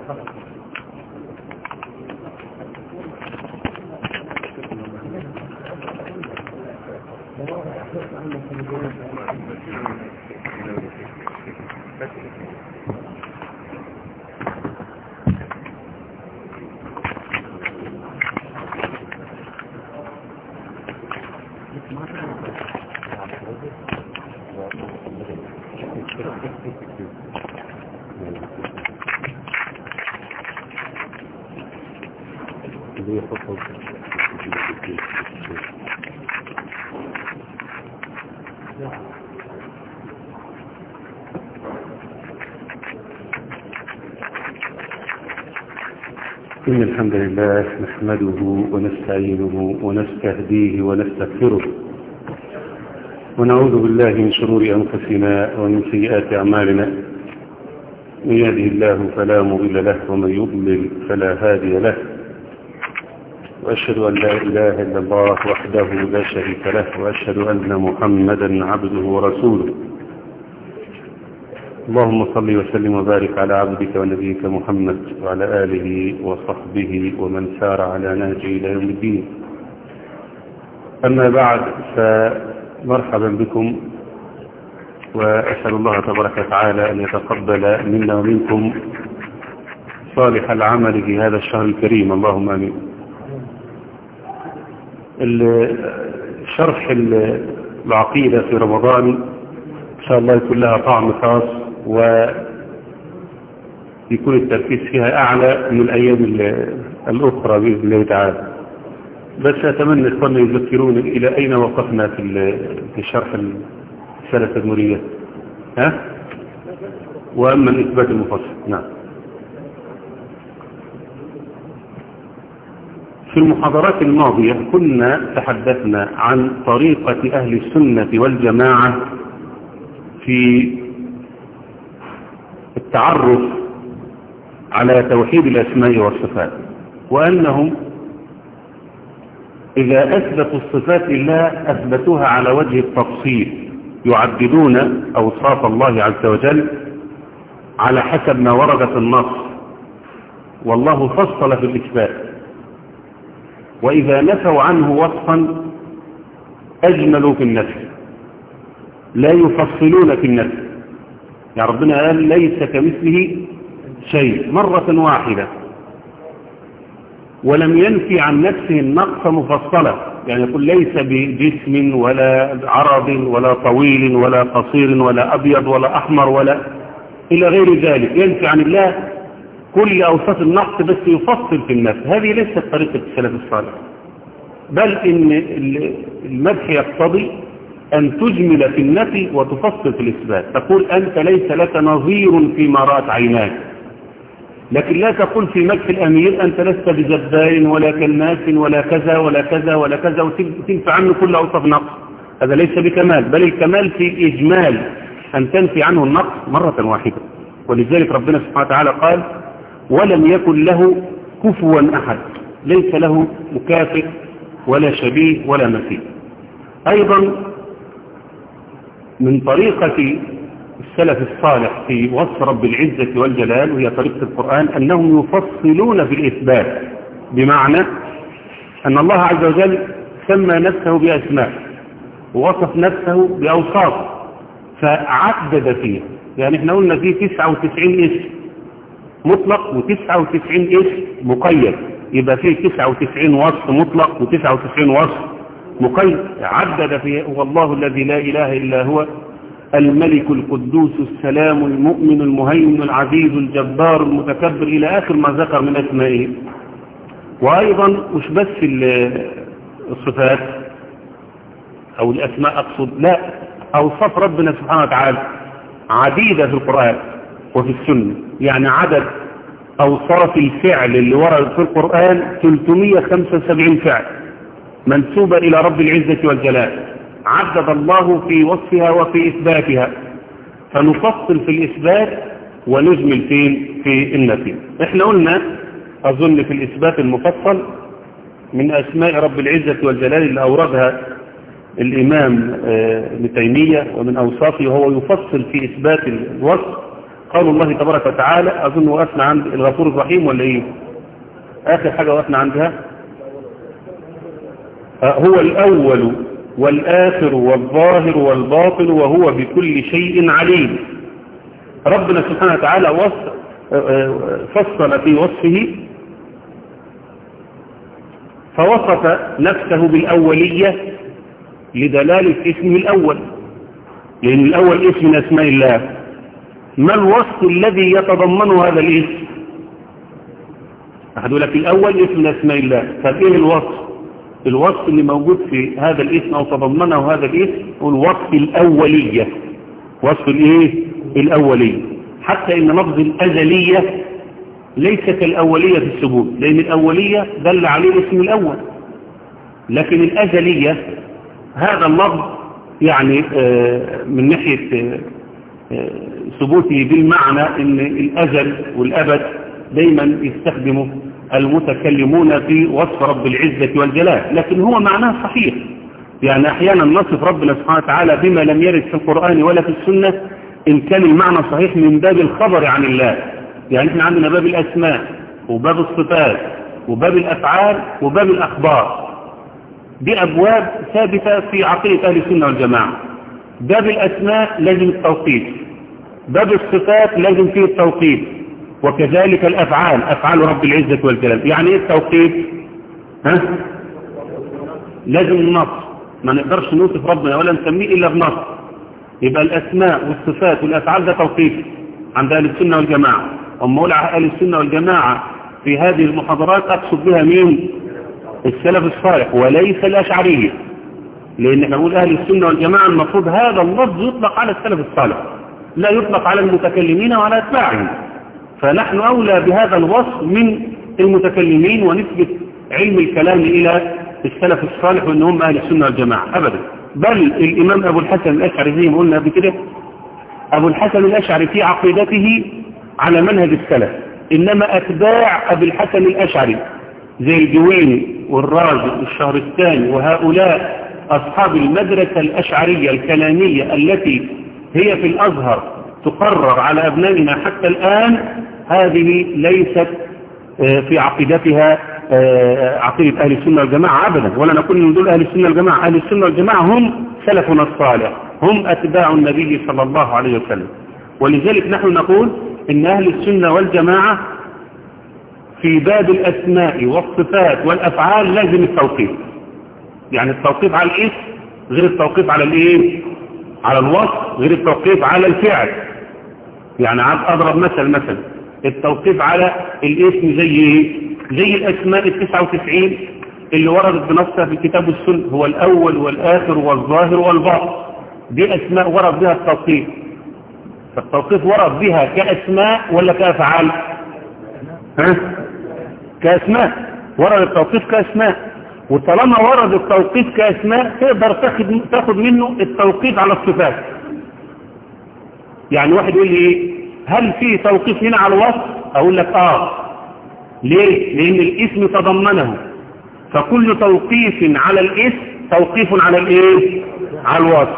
إن الحمد لله نحمده ونستعينه ونستهديه ونستغفره ونعوذ بالله من شرور أنفسنا ومن سيئات أعمالنا من يهده الله فلا مضل له ومن يضلل فلا هادي له وأشهد أن لا إله إلا الله وحده لا شريك له وأشهد أن محمدا عبده ورسوله اللهم صل وسلم وبارك على عبدك ونبيك محمد وعلى آله وصحبه ومن سار على نهجه إلى يوم الدين أما بعد فمرحبا بكم وأسأل الله تبارك وتعالى أن يتقبل منا ومنكم صالح العمل في هذا الشهر الكريم اللهم آمين شرح العقيدة في رمضان إن شاء الله يكون لها طعم خاص ويكون التركيز فيها أعلى من الأيام الأخرى بإذن الله تعالى بس أتمنى إخواننا يذكرون إلى أين وقفنا في في شرح السنة التدمرية ها وأما الإثبات المفصل نعم في المحاضرات الماضية كنا تحدثنا عن طريقة أهل السنة والجماعة في التعرف على توحيد الأسماء والصفات وأنهم إذا أثبتوا الصفات لله أثبتوها على وجه التفصيل يعددون أوصاف الله عز وجل على حسب ما ورد في النص والله فصل في الإثبات وإذا نفوا عنه وصفا أجملوا في النفي لا يفصلون في النفي يعني ربنا قال ليس كمثله شيء مرة واحدة ولم ينفي عن نفسه النقص مفصلة يعني يقول ليس بجسم ولا عرض ولا طويل ولا قصير ولا أبيض ولا أحمر ولا إلى غير ذلك ينفي عن الله كل أوصاف النقص بس يفصل في النفس هذه ليست طريقة السلف الصالح بل إن المدح يقتضي أن تجمل في النفي وتفصل في الإثبات تقول أنت ليس لك نظير فيما رأت عيناك لكن لا تقول في مدح الأمير أنت لست بجبار ولا كناس ولا كذا ولا كذا ولا كذا وتنفي عنه كل أوصاف نقص هذا ليس بكمال بل الكمال في إجمال أن تنفي عنه النقص مرة واحدة ولذلك ربنا سبحانه وتعالى قال ولم يكن له كفوا أحد ليس له مكافئ ولا شبيه ولا مثيل أيضا من طريقة السلف الصالح في وصف رب العزة والجلال وهي طريقة القرآن أنهم يفصلون في الإثبات بمعنى أن الله عز وجل سمى نفسه بأسماء ووصف نفسه بأوصاف فعدد فيه يعني احنا قلنا فيه 99 اسم مطلق و99 اسم مقيد يبقى فيه 99 وصف مطلق و99 وصف مقيد عدد فيه هو الله الذي لا إله إلا هو الملك القدوس السلام المؤمن المهيمن العزيز الجبار المتكبر إلى آخر ما ذكر من أسمائه وأيضا مش بس الصفات أو الأسماء أقصد لا أوصاف ربنا سبحانه وتعالى عديدة في القرآن وفي السنة يعني عدد أوصاف الفعل اللي ورد في القرآن 375 فعل منسوبة إلى رب العزة والجلال عدد الله في وصفها وفي إثباتها فنفصل في الإثبات ونجمل فين في النفي احنا قلنا أظن في الإثبات المفصل من أسماء رب العزة والجلال اللي أوردها الإمام ابن تيمية ومن أوصافه وهو يفصل في إثبات الوصف قول الله تبارك وتعالى أظن وقفنا عند الغفور الرحيم ولا إيه آخر حاجة وقفنا عندها هو الأول والآخر والظاهر والباطن وهو بكل شيء عليم ربنا سبحانه وتعالى فصل في وصفه فوصف نفسه بالأولية لدلالة اسمه الأول لأن الأول اسم من أسماء الله ما الوصف الذي يتضمن هذا الاسم أحد لك الأول اسم من أسماء الله فإيه الوصف الوصف اللي موجود في هذا الاسم أو تضمنه هذا الاسم هو الوصف الأولية وصف الإيه الأولية حتى إن لفظ الأزلية ليس كالأولية في الثبوت لأن الأولية دل عليه اسم الأول لكن الأزلية هذا اللفظ يعني من ناحية ثبوته بالمعنى ان الأزل والأبد دايما يستخدمه المتكلمون في وصف رب العزة والجلال لكن هو معناه صحيح يعني أحيانا نصف ربنا سبحانه وتعالى بما لم يرد في القرآن ولا في السنة إن كان المعنى صحيح من باب الخبر عن الله يعني احنا عندنا باب الأسماء وباب الصفات وباب الأفعال وباب الأخبار دي أبواب ثابتة في عقيدة أهل السنة والجماعة باب الأسماء لازم التوقيت باب الصفات لازم فيه التوقيت وكذلك الأفعال أفعال رب العزة والجلال يعني ايه التوقيت ها لازم النص ما نقدرش نوصف ربنا ولا نسميه إلا بنص يبقى الأسماء والصفات والأفعال ده توقيت عند أهل السنة والجماعة أما أقول أهل السنة والجماعة في هذه المحاضرات أقصد بها مين السلف الصالح وليس الأشعرية لأن احنا نقول أهل السنة والجماعة المفروض هذا اللفظ يطلق على السلف الصالح لا يطلق على المتكلمين وعلى أتباعهم فنحن أولى بهذا الوصف من المتكلمين ونثبت علم الكلام إلى السلف الصالح وأنهم أهل السنة والجماعة أبدا بل الإمام أبو الحسن الأشعري زي ما قلنا قبل كده أبو الحسن الأشعري في عقيدته على منهج السلف إنما أتباع أبي الحسن الأشعري زي الجويني والرازي والشهرستاني وهؤلاء أصحاب المدرسة الأشعرية الكلامية التي هي في الأزهر تقرر على أبنائنا حتى الآن هذه ليست في عقيدتها عقيدة أهل السنة والجماعة أبدا ولا نقول من دول أهل السنة والجماعة أهل السنة والجماعة هم سلفنا الصالح هم أتباع النبي صلى الله عليه وسلم ولذلك نحن نقول إن أهل السنة والجماعة في باب الأسماء والصفات والأفعال لازم التوقيف يعني التوقيف على الاسم غير التوقيف على الايه على الوصف غير التوقيف على الفعل يعني اضرب مثل مثلا التوقيف على الاسم زي ايه زي الاسماء ال 99 اللي وردت بنصها في الكتاب والسنه هو الاول والاخر والظاهر والباطن دي اسماء ورد بها التوقيف فالتوقيف ورد بها كاسماء ولا كافعال ها كاسماء ورد التوقيف كاسماء وطالما ورد التوقيف كاسماء تقدر تاخد تاخد منه التوقيف على الصفات يعني واحد يقول لي ايه هل في توقيف هنا على الوصف اقول لك اه ليه لان الاسم تضمنه فكل توقيف على الاسم توقيف على الايه على الوصف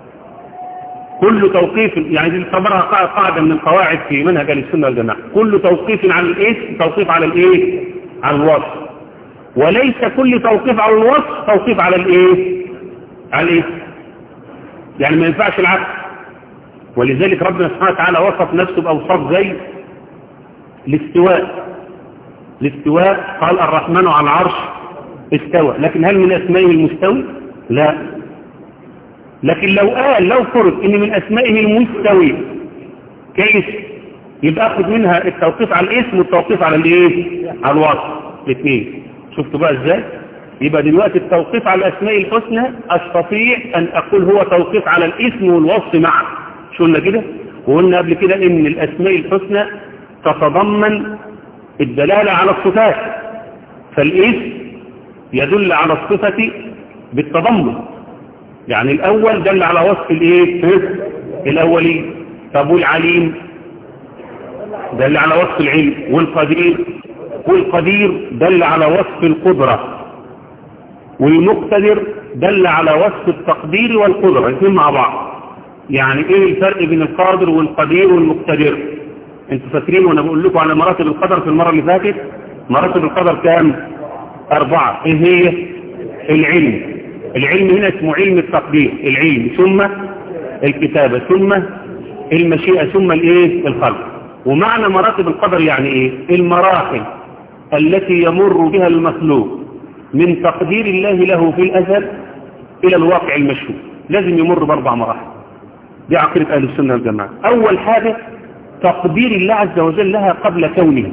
كل توقيف يعني دي تعتبرها قاعده من القواعد في منهج السنه والجماعه كل توقيف على الاسم توقيف على الايه على الوصف وليس كل توقيف على الوصف توقيف على الايه على الايه يعني ما ينفعش العكس ولذلك ربنا سبحانه وتعالى وصف نفسه باوصاف زي الاستواء الاستواء قال الرحمن على العرش استوى لكن هل من اسمائه المستوي لا لكن لو قال لو فرض ان من اسمائه المستوي كيف يبقى اخذ منها التوقيف على الاسم والتوقيف على الايه على الوصف الاثنين شفتوا بقى ازاي يبقى دلوقتي التوقيف على الاسماء الحسنى استطيع ان اقول هو توقيف على الاسم والوصف معا شو قلنا كده وقلنا قبل كده ان الاسماء الحسنى تتضمن الدلالة على الصفات فالاسم يدل على الصفة بالتضمن يعني الاول دل على وصف الايه الاولي طب والعليم دل على وصف العلم والقدير والقدير دل على وصف القدرة والمقتدر دل على وصف التقدير والقدرة الاثنين مع بعض يعني ايه الفرق بين القادر والقدير والمقتدر انتوا فاكرين وانا بقول لكم على مراتب القدر في المرة اللي فاتت مراتب القدر كام اربعة ايه هي العلم العلم هنا اسمه علم التقدير العلم ثم الكتابة ثم المشيئة ثم الايه الخلق ومعنى مراتب القدر يعني ايه المراحل التي يمر بها المخلوق من تقدير الله له في الازل الى الواقع المشهود لازم يمر باربع مراحل دي عقيدة اهل السنة والجماعة اول حاجة تقدير الله عز وجل لها قبل كونه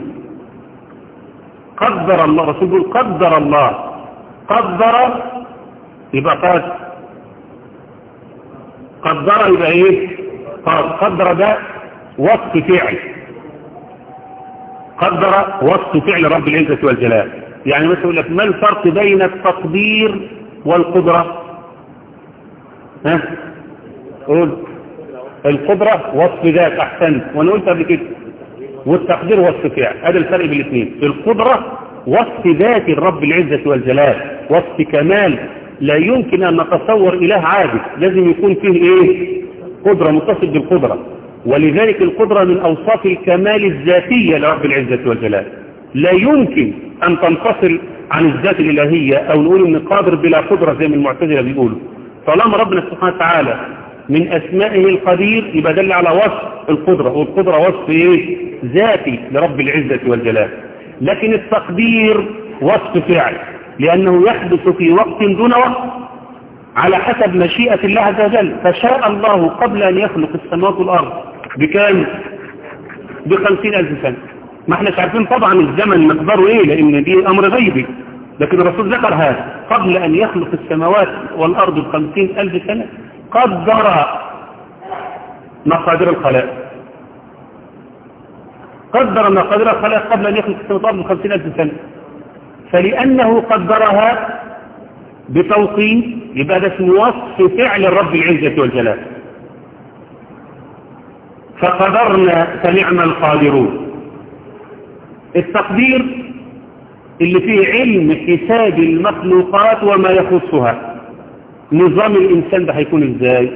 قدر الله رسول يقول قدر الله قدر يبقى قاد قدر يبقى ايه قاد قدر ده وصف فعل قدر وصف فعل رب العزة والجلال يعني مثلا يقول لك ما الفرق بين التقدير والقدرة ها قول القدرة وصف ذات احسنت وانا قلت قبل كده والتقدير وصف فعل هذا الفرق بين الاثنين القدرة وصف ذات الرب العزة والجلال وصف كمال لا يمكن ان نتصور اله عادي لازم يكون فيه ايه قدرة متصل بالقدرة ولذلك القدرة من اوصاف الكمال الذاتية لرب العزة والجلال لا يمكن ان تنفصل عن الذات الالهية او نقول ان قادر بلا قدرة زي ما المعتزلة بيقولوا طالما ربنا سبحانه وتعالى من أسمائه القدير يبقى دل على وصف القدرة والقدرة وصف إيه؟ ذاتي لرب العزة والجلال لكن التقدير وصف فعل لأنه يحدث في وقت دون وقت على حسب مشيئة الله عز وجل فشاء الله قبل أن يخلق السماوات والأرض بكام؟ بخمسين ألف سنة ما احنا عارفين طبعا الزمن مقداره ايه لان دي امر غيبي لكن الرسول ذكر هذا قبل ان يخلق السماوات والارض بخمسين الف سنة قدر مقادير الخلائق قدر مقادير الخلائق قبل أن يخلق السماوات والأرض بخمسين ألف سنة فلأنه قدرها بتوقيت يبقى ده اسمه وصف فعل الرب العزة والجلال فقدرنا فنعم القادرون التقدير اللي فيه علم حساب المخلوقات وما يخصها نظام الإنسان ده هيكون إزاي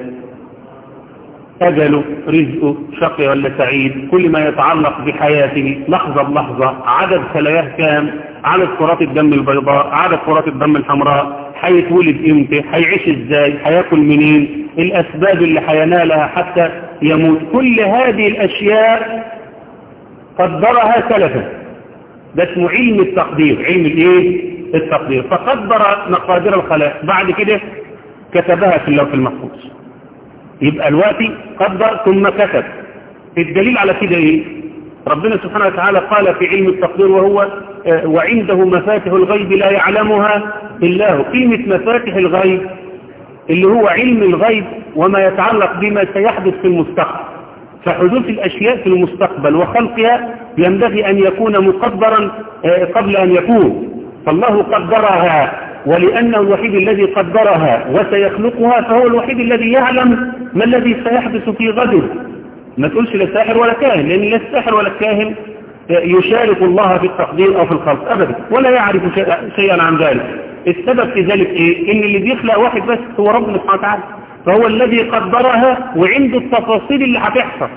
أجله رزقه شقي ولا سعيد كل ما يتعلق بحياته لحظة بلحظة عدد خلاياه كام عدد كرات الدم البيضاء عدد كرات الدم الحمراء هيتولد امتى هيعيش ازاي هياكل منين الأسباب اللي هينالها حتى يموت كل هذه الأشياء قدرها سلفا ده اسمه علم التقدير علم الايه التقدير فقدر مقادير الخلائق بعد كده كتبها في اللوح المحفوظ يبقى الوقت قدر ثم كتب الدليل على كده ايه ربنا سبحانه وتعالى قال في علم التقدير وهو آه وعنده مفاتح الغيب لا يعلمها إلا هو كلمة مفاتح الغيب اللي هو علم الغيب وما يتعلق بما سيحدث في المستقبل فحدوث الأشياء في المستقبل وخلقها ينبغي أن يكون مقدرا آه قبل أن يكون فالله قدرها ولأنه الوحيد الذي قدرها وسيخلقها فهو الوحيد الذي يعلم ما الذي سيحدث في غده ما تقولش لا ساحر ولا كاهن لأن لا الساحر ولا الكاهن يشارك الله في التقدير أو في الخلق أبدا ولا يعرف شيئا عن ذلك السبب في ذلك إيه؟ إن اللي بيخلق واحد بس هو ربنا سبحانه وتعالى فهو الذي قدرها وعنده التفاصيل اللي هتحصل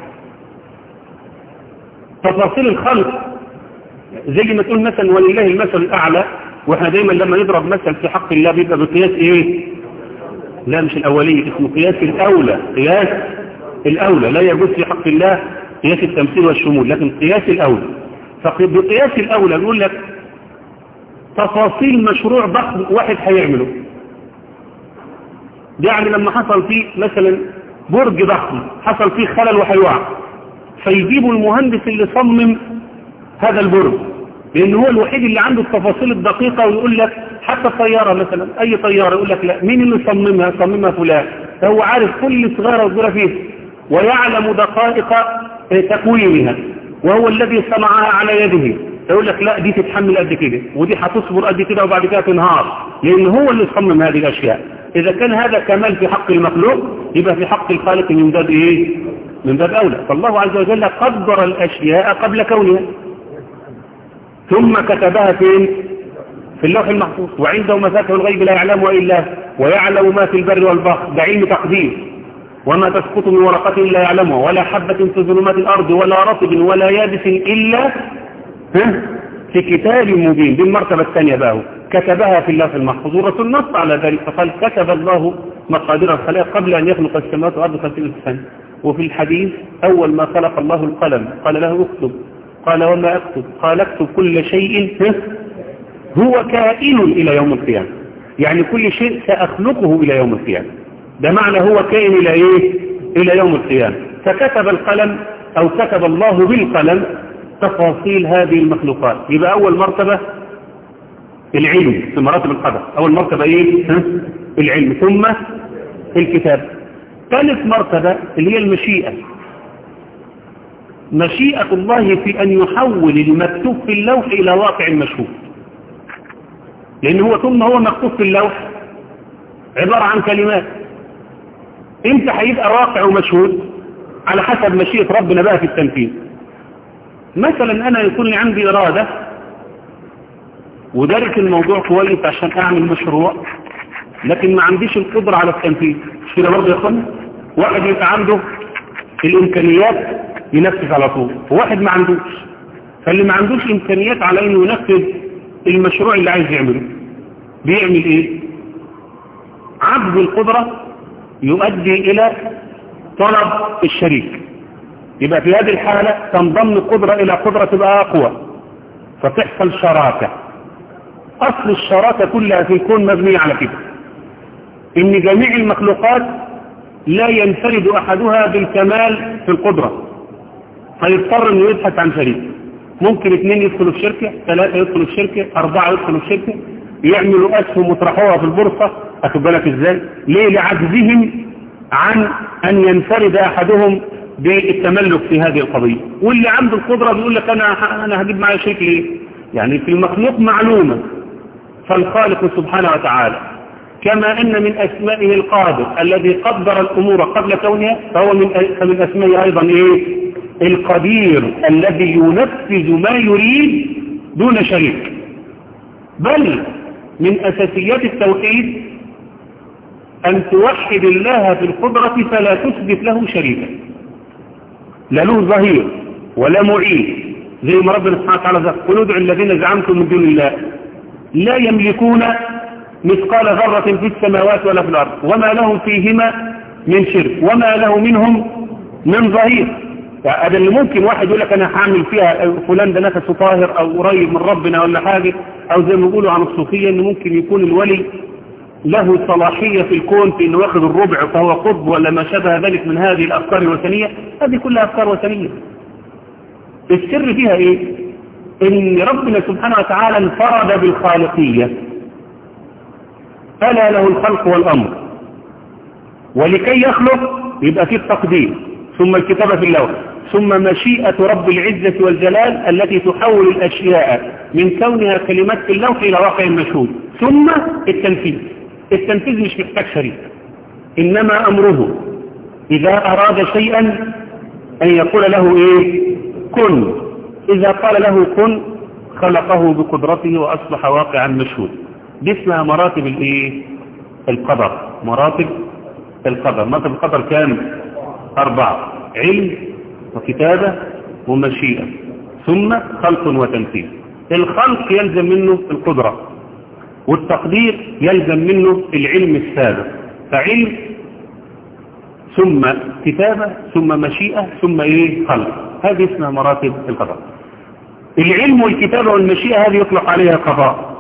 تفاصيل الخلق زي ما تقول مثلا ولله المثل الأعلى واحنا دايما لما نضرب مثل في حق الله بيبقى بقياس ايه لا مش الاولي اسمه قياس الاولى قياس الاولى لا يجوز في حق الله قياس التمثيل والشمول لكن قياس الاولى فبقياس الاولى نقول لك تفاصيل مشروع ضخم واحد هيعمله يعني لما حصل فيه مثلا برج ضخم حصل فيه خلل وهيوقع فيجيبوا المهندس اللي صمم هذا البرج لأن هو الوحيد اللي عنده التفاصيل الدقيقة ويقول لك حتى الطيارة مثلا أي طيارة يقول لك لا مين اللي صممها صممها فلان فهو عارف كل صغيرة وصغيرة فيه ويعلم دقائق تكوينها وهو الذي صنعها على يده يقول لك لا دي تتحمل قد كده ودي هتصبر قد كده وبعد كده تنهار لأن هو اللي صمم هذه الأشياء إذا كان هذا كمال في حق المخلوق يبقى في حق الخالق من باب إيه من باب أولى فالله عز وجل قدر الأشياء قبل كونها ثم كتبها فين في اللوح المحفوظ وعنده مفاتح الغيب لا يعلمها إلا ويعلم ما في البر والبحر ده علم تقدير وما تسقط من ورقة إلا يعلمها ولا حبة في ظلمات الأرض ولا رطب ولا يابس إلا ها في كتاب مبين دي المرتبة الثانية بقى كتبها في الله في المحفوظ والرسول نص على ذلك فقال كتب الله مقادير الخلائق قبل أن يخلق السماوات والأرض خمسين سنة وفي الحديث أول ما خلق الله القلم قال له اكتب قال وما اكتب قال اكتب كل شيء هو كائن إلى يوم القيامة يعني كل شيء سأخلقه إلى يوم القيامة ده معنى هو كائن إلى إيه إلى يوم القيامة فكتب القلم أو كتب الله بالقلم تفاصيل هذه المخلوقات يبقى أول مرتبة العلم في مراتب القدر أول مرتبة إيه ها؟ العلم ثم الكتاب ثالث مرتبة اللي هي المشيئة مشيئة الله في أن يحول المكتوب في اللوح إلى واقع مشهود لأن هو ثم هو مكتوب في اللوح عبارة عن كلمات امتى هيبقى واقع ومشهود على حسب مشيئة ربنا بقى في التنفيذ مثلا أنا يكون لي عندي إرادة ودارك الموضوع كويس عشان أعمل مشروع لكن ما عنديش القدرة على التنفيذ مش كده برضه يا اخوانا واحد يبقى عنده الإمكانيات ينفذ على طول وواحد ما عندوش فاللي ما عندوش إمكانيات على إنه ينفذ المشروع اللي عايز يعمله بيعمل إيه عجز القدرة يؤدي إلى طلب الشريك يبقى في هذه الحالة تنضم القدرة إلى قدرة تبقى أقوى فتحصل شراكة أصل الشراكة كلها في الكون مبنية على كده إن جميع المخلوقات لا ينفرد أحدها بالكمال في القدرة فيضطر أنه يبحث عن شريك ممكن اثنين يدخلوا في شركة ثلاثة يدخلوا في شركة أربعة يدخلوا في شركة يعملوا أسهم ويطرحوها في البورصة أخد بالك إزاي ليه لعجزهم عن أن ينفرد أحدهم بالتملك في هذه القضية واللي عنده القدرة بيقول لك أنا أنا هجيب معايا شريك ليه يعني في المخلوق معلومة فالخالق سبحانه وتعالى كما أن من أسمائه القادر الذي قدر الأمور قبل كونها فهو من من أسمائه أيضا إيه القدير الذي ينفذ ما يريد دون شريك بل من أساسيات التوحيد أن توحد الله في القدرة فلا تثبت له شريكا لا له ظهير ولا معين زي ما ربنا سبحانه وتعالى ذكر قل ادعوا الذين زعمتم من دون الله لا يملكون مثقال ذرة في السماوات ولا في الأرض وما لهم فيهما من شرك وما له منهم من ظهير هذا اللي ممكن واحد يقول لك انا هعمل فيها فلان ده نفسه طاهر او قريب من ربنا ولا حاجة او زي ما بيقولوا عن الصوفية انه ممكن يكون الولي له صلاحية في الكون في انه واخد الربع فهو قطب ولا ما شابه ذلك من هذه الافكار الوثنية هذه كلها افكار وثنية السر فيها ايه ان ربنا سبحانه وتعالى انفرد بالخالقية ألا له الخلق والأمر ولكي يخلق يبقى فيه التقدير ثم الكتابة في اللوح ثم مشيئة رب العزة والجلال التي تحول الأشياء من كونها كلمات في اللوح إلى واقع مشهود ثم التنفيذ التنفيذ مش محتاج شريك إنما أمره إذا أراد شيئا أن يقول له إيه كن إذا قال له كن خلقه بقدرته وأصبح واقعا مشهود دي اسمها مراتب الايه القدر مراتب القدر مراتب القدر كام أربعة علم وكتابة ومشيئة ثم خلق وتنفيذ الخلق يلزم منه القدرة والتقدير يلزم منه العلم السابق فعلم ثم كتابة ثم مشيئة ثم ايه خلق هذه اسمها مراتب القدر العلم والكتابة والمشيئة هذه يطلق عليها قضاء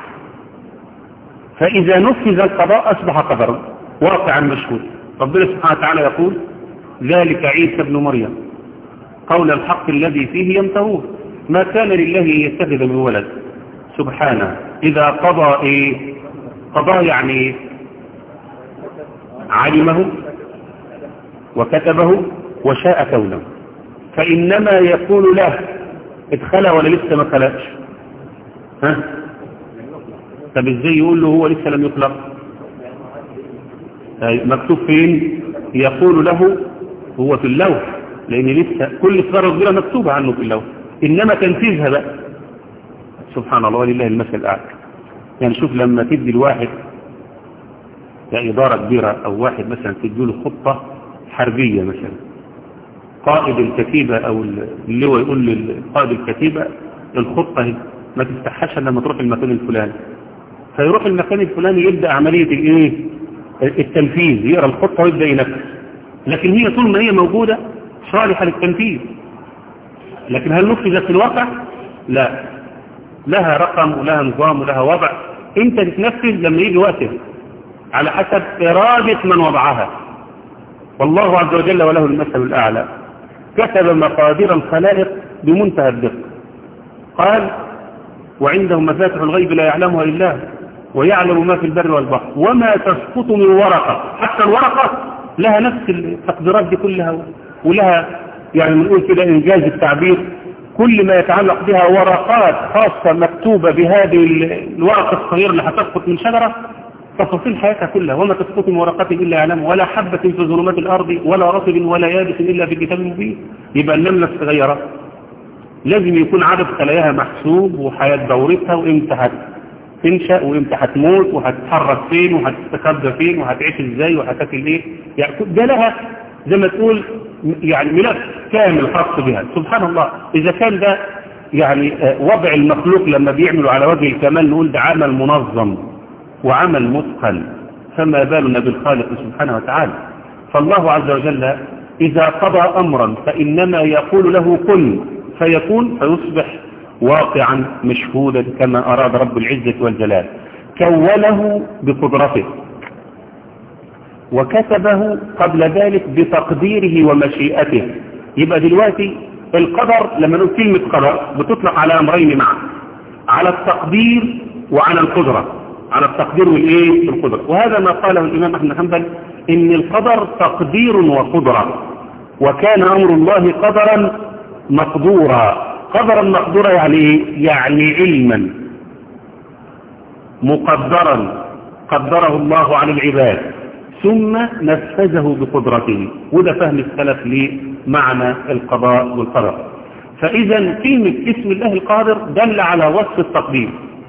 فإذا نفذ القضاء أصبح قدرا واقعا مشهود ربنا سبحانه وتعالى يقول ذلك عيسى ابن مريم قول الحق الذي فيه يمتهون ما كان لله أن يتخذ من ولد سبحانه إذا قضى إيه قضى يعني إيه علمه وكتبه وشاء كونه فإنما يقول له ادخل ولا لسه ما خلقش ها طب ازاي يقول له هو لسه لم يخلق مكتوب فين يقول له هو في اللوح لان لسه كل صغيره كبيره مكتوبه عنه في اللوح انما تنفيذها بقى سبحان الله ولله المثل الاعلى يعني شوف لما تدي الواحد كإدارة كبيرة أو واحد مثلا تدي له خطة حربية مثلا قائد الكتيبة او اللواء يقول لقائد الكتيبة الخطة هي ما تفتحهاش الا لما تروح المكان الفلاني فيروح المكان الفلاني يبدأ عملية الايه التنفيذ يقرأ الخطة ويبدأ ينفذ لكن هي طول ما هي موجودة صالحة للتنفيذ لكن هل نفذت في الواقع لا لها رقم ولها نظام ولها وضع انت تتنفذ لما يجي وقته على حسب إرادة من وضعها والله عز وجل وله المثل الأعلى كتب مقادير الخلائق بمنتهى الدقة قال وعنده مفاتح الغيب لا يعلمها إلا ويعلم ما في البر والبحر وما تسقط من ورقة حتى الورقة لها نفس التقديرات دي كلها ولها يعني بنقول كده إنجاز التعبير كل ما يتعلق بها ورقات خاصة مكتوبة بهذه الورقة الصغيرة اللي هتسقط من شجرة تفاصيل حياتها كلها وما تسقط من ورقة إلا يعلمها ولا حبة في ظلمات الأرض ولا رطب ولا يابس إلا في كتاب مبين يبقى النملة الصغيرة لازم يكون عدد خلاياها محسوب وحياة دورتها وإمتى هتنشأ وإمتى هتموت وهتتحرك فين وهتستخبى فين وهتعيش إزاي وهتاكل إيه يعني ده لها زي ما تقول يعني ملف كامل خاص بها سبحان الله إذا كان ده يعني وضع المخلوق لما بيعملوا على وجه الكمال نقول ده عمل منظم وعمل متقن فما بالنا بالخالق سبحانه وتعالى فالله عز وجل إذا قضى أمرا فإنما يقول له كن فيكون فيصبح واقعا مشهودا كما أراد رب العزة والجلال كونه بقدرته وكتبه قبل ذلك بتقديره ومشيئته يبقى دلوقتي القدر لما نقول كلمة قدر بتطلق على أمرين معا على التقدير وعلى القدرة على التقدير والإيه القدرة وهذا ما قاله الإمام أحمد حنبل إن القدر تقدير وقدرة وكان أمر الله قدرا مقدورا قدرا مقدورا يعني إيه؟ يعني علما مقدرا قدره الله على العباد ثم نفذه بقدرته وده فهم السلف لمعنى القضاء والقدر فإذا كلمة اسم الله القادر دل على وصف التقدير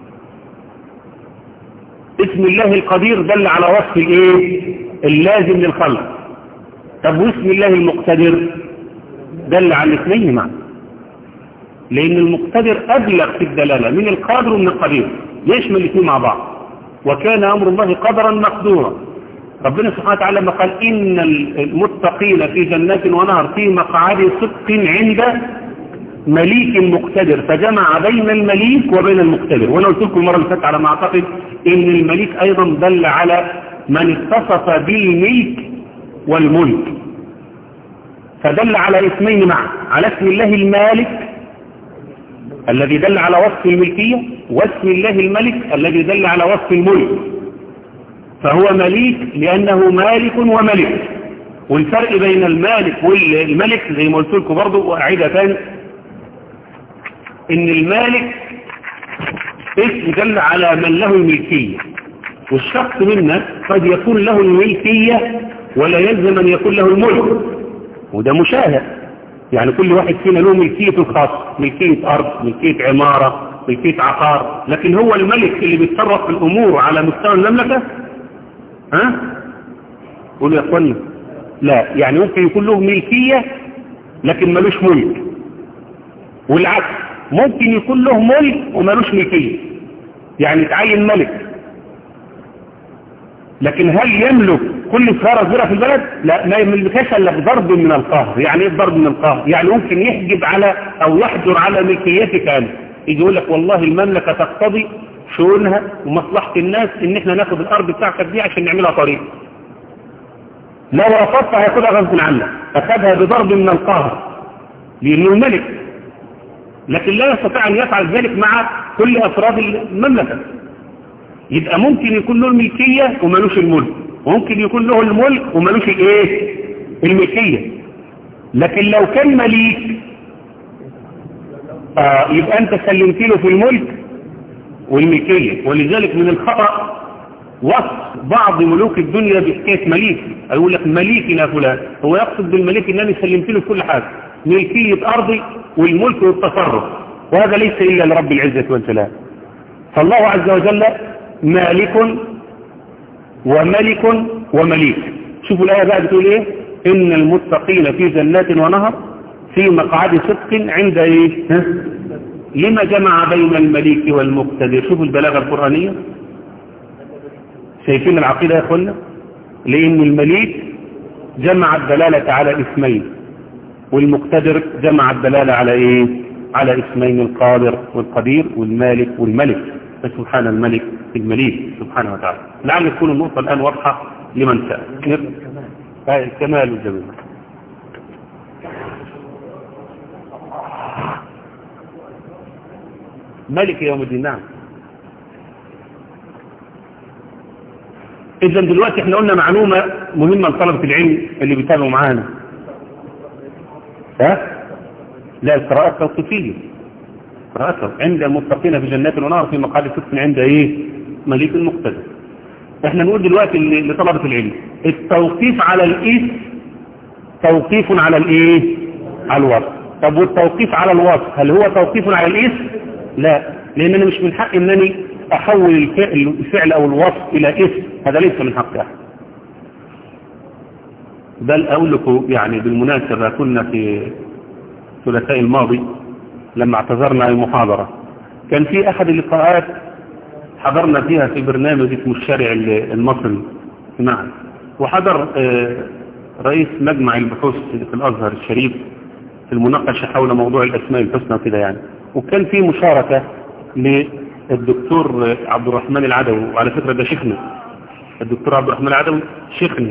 اسم الله القدير دل على وصف الايه اللازم للخلق طب واسم الله المقتدر دل على الاثنين معا لان المقتدر ابلغ في الدلالة من القادر ومن القدير يشمل الاثنين مع بعض وكان امر الله قدرا مقدورا ربنا سبحانه وتعالى لما قال ان المتقين في جنات ونهر في مقعد صدق عند مليك مقتدر فجمع بين المليك وبين المقتدر وانا قلت لكم المره اللي فاتت على ما اعتقد ان المليك ايضا دل على من اتصف بالملك والملك فدل على اسمين معا على اسم الله المالك الذي دل على وصف الملكية واسم الله الملك الذي دل على وصف الملك فهو مليك لأنه مالك وملك والفرق بين المالك والملك زي ما قلت لكم برضه وأعيدها تاني ان المالك اسم دل على من له الملكية والشخص منا قد يكون له الملكية ولا يلزم ان يكون له الملك وده مشاهد يعني كل واحد فينا له ملكية الخاص ملكية ارض ملكية عمارة ملكية عقار لكن هو الملك اللي بيتصرف في الامور على مستوى المملكة ها قولوا يا اخوانا لا يعني ممكن يكون له ملكية لكن ملوش ملك والعكس ممكن يكون له ملك ومالوش ملكية يعني تعين ملك لكن هل يملك كل سيارة صغيرة في البلد لا ما يملكهاش الا بضرب من القهر يعني ايه ضرب من القهر يعني ممكن يحجب على او يحجر على ملكيتك انت يجي يقول لك والله المملكة تقتضي شؤونها ومصلحة الناس ان احنا ناخد الارض بتاعتك دي عشان نعملها طريق لو رفضت هياخدها غصب عنك اخذها بضرب من القهر لانه الملك لكن لا يستطيع أن يفعل ذلك مع كل أفراد المملكة يبقى ممكن يكون له الملكية ومالوش الملك وممكن يكون له الملك ومالوش الايه الملكية لكن لو كان مليك آه يبقى انت سلمت له في الملك والملكية ولذلك من الخطأ وصف بعض ملوك الدنيا بحكاية مليك يقول لك مليكنا فلان هو يقصد بالمليك ان انا سلمت له كل حاجة ملكية ارضي والملك والتصرف وهذا ليس الا لرب العزة والجلال فالله عز وجل مالك وملك ومليك شوفوا الآية بقى بتقول ايه إن المتقين في جنات ونهر في مقعد صدق عند إيه ها؟ لما جمع بين المليك والمقتدر شوفوا البلاغة القرآنية شايفين العقيدة يا أخوانا لأن المليك جمع الدلالة على اسمين والمقتدر جمع الدلالة على إيه على اسمين القادر والقدير والمالك والملك فسبحان الملك المليك سبحانه وتعالى لعل تكون النقطة الآن واضحة لمن سأل الكمال والجمال ملك يوم الدين نعم إذا دلوقتي احنا قلنا معلومة مهمة لطلبة العلم اللي بيتابعوا معانا ها؟ لا القراءات توقيفية قراءات عند المتقين في جنات ونار في مقعد صدق عند ايه مليك المقتدر احنا نقول دلوقتي لطلبة العلم التوقيف على الاسم توقيف على الايه على الوصف طب والتوقيف على الوصف هل هو توقيف على الاسم لا لان انا مش من حق انني احول الفعل, الفعل او الوصف الى اسم هذا ليس من حق احد بل اقول لكم يعني بالمناسبة كنا في الثلاثاء الماضي لما اعتذرنا المحاضرة كان في احد اللقاءات حضرنا فيها في برنامج اسمه الشارع المصري نعم وحضر رئيس مجمع البحوث في الازهر الشريف في المناقشة حول موضوع الاسماء الحسنى وكده يعني وكان في مشاركة للدكتور عبد الرحمن العدوي وعلى فكرة ده شيخنا الدكتور عبد الرحمن العدوي شيخنا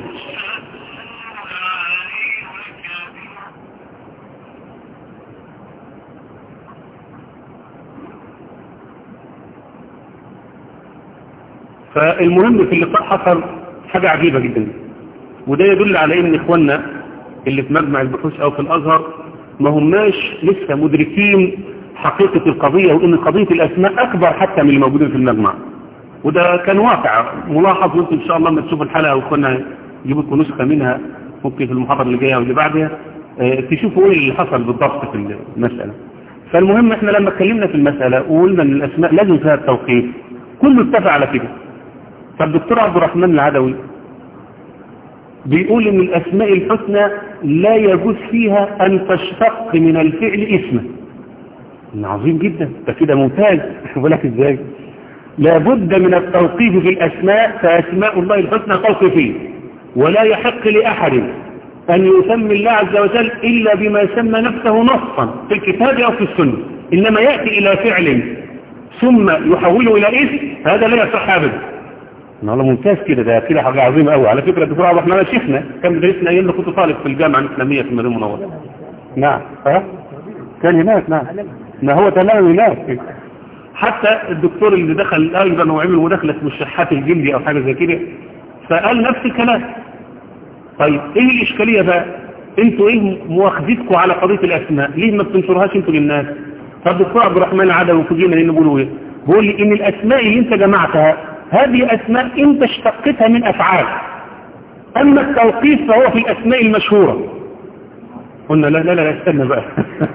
فالمهم في اللقاء حصل حاجة عجيبة جدا وده يدل على ان اخواننا اللي في مجمع البحوث او في الازهر ما هماش لسه مدركين حقيقة القضية وان قضية الاسماء اكبر حتى من اللي موجودين في المجمع وده كان واقع ملاحظ وانتم ان شاء الله لما تشوفوا الحلقة وكنا يجيبوا لكم نسخة منها ممكن في المحاضرة اللي جاية واللي بعدها اه تشوفوا ايه اللي حصل بالضبط في المسألة فالمهم احنا لما اتكلمنا في المسألة وقلنا ان الاسماء لازم فيها التوقيف كله اتفق على كده فالدكتور عبد الرحمن العدوي بيقول ان الاسماء الحسنى لا يجوز فيها ان تشتق من الفعل اسما عظيم جدا ده كده ممتاز بالك ازاي لابد من التوقيف في الاسماء فاسماء الله الحسنى توقيفيه ولا يحق لاحد ان يسمي الله عز وجل الا بما يسمى نفسه نصا في الكتاب او في السنه انما ياتي الى فعل ثم يحوله الى اسم هذا لا يصح ابدا والله ممتاز كده ده كده حاجه عظيمه قوي على فكره الدكتور عبد الرحمن شيخنا كان بيدرسنا ايام ما كنت طالب في الجامعه الاسلاميه في المدينه المنوره نعم ها كان هناك نعم ما هو تمام هناك حتى الدكتور اللي دخل ايضا وعمل مداخله اسمه الشحات الجلدي او حاجه زي كده فقال نفس الكلام طيب ايه الاشكاليه بقى انتوا ايه مواخذتكم على قضيه الاسماء ليه ما بتنشرهاش انتوا للناس فالدكتور عبد الرحمن العدوي فوجئنا لانه بيقولوا ايه بيقول لي ان الاسماء اللي انت جمعتها هذه أسماء أنت اشتقتها من أفعال أما التوقيف فهو في الأسماء المشهورة قلنا لا لا لا استنى بقى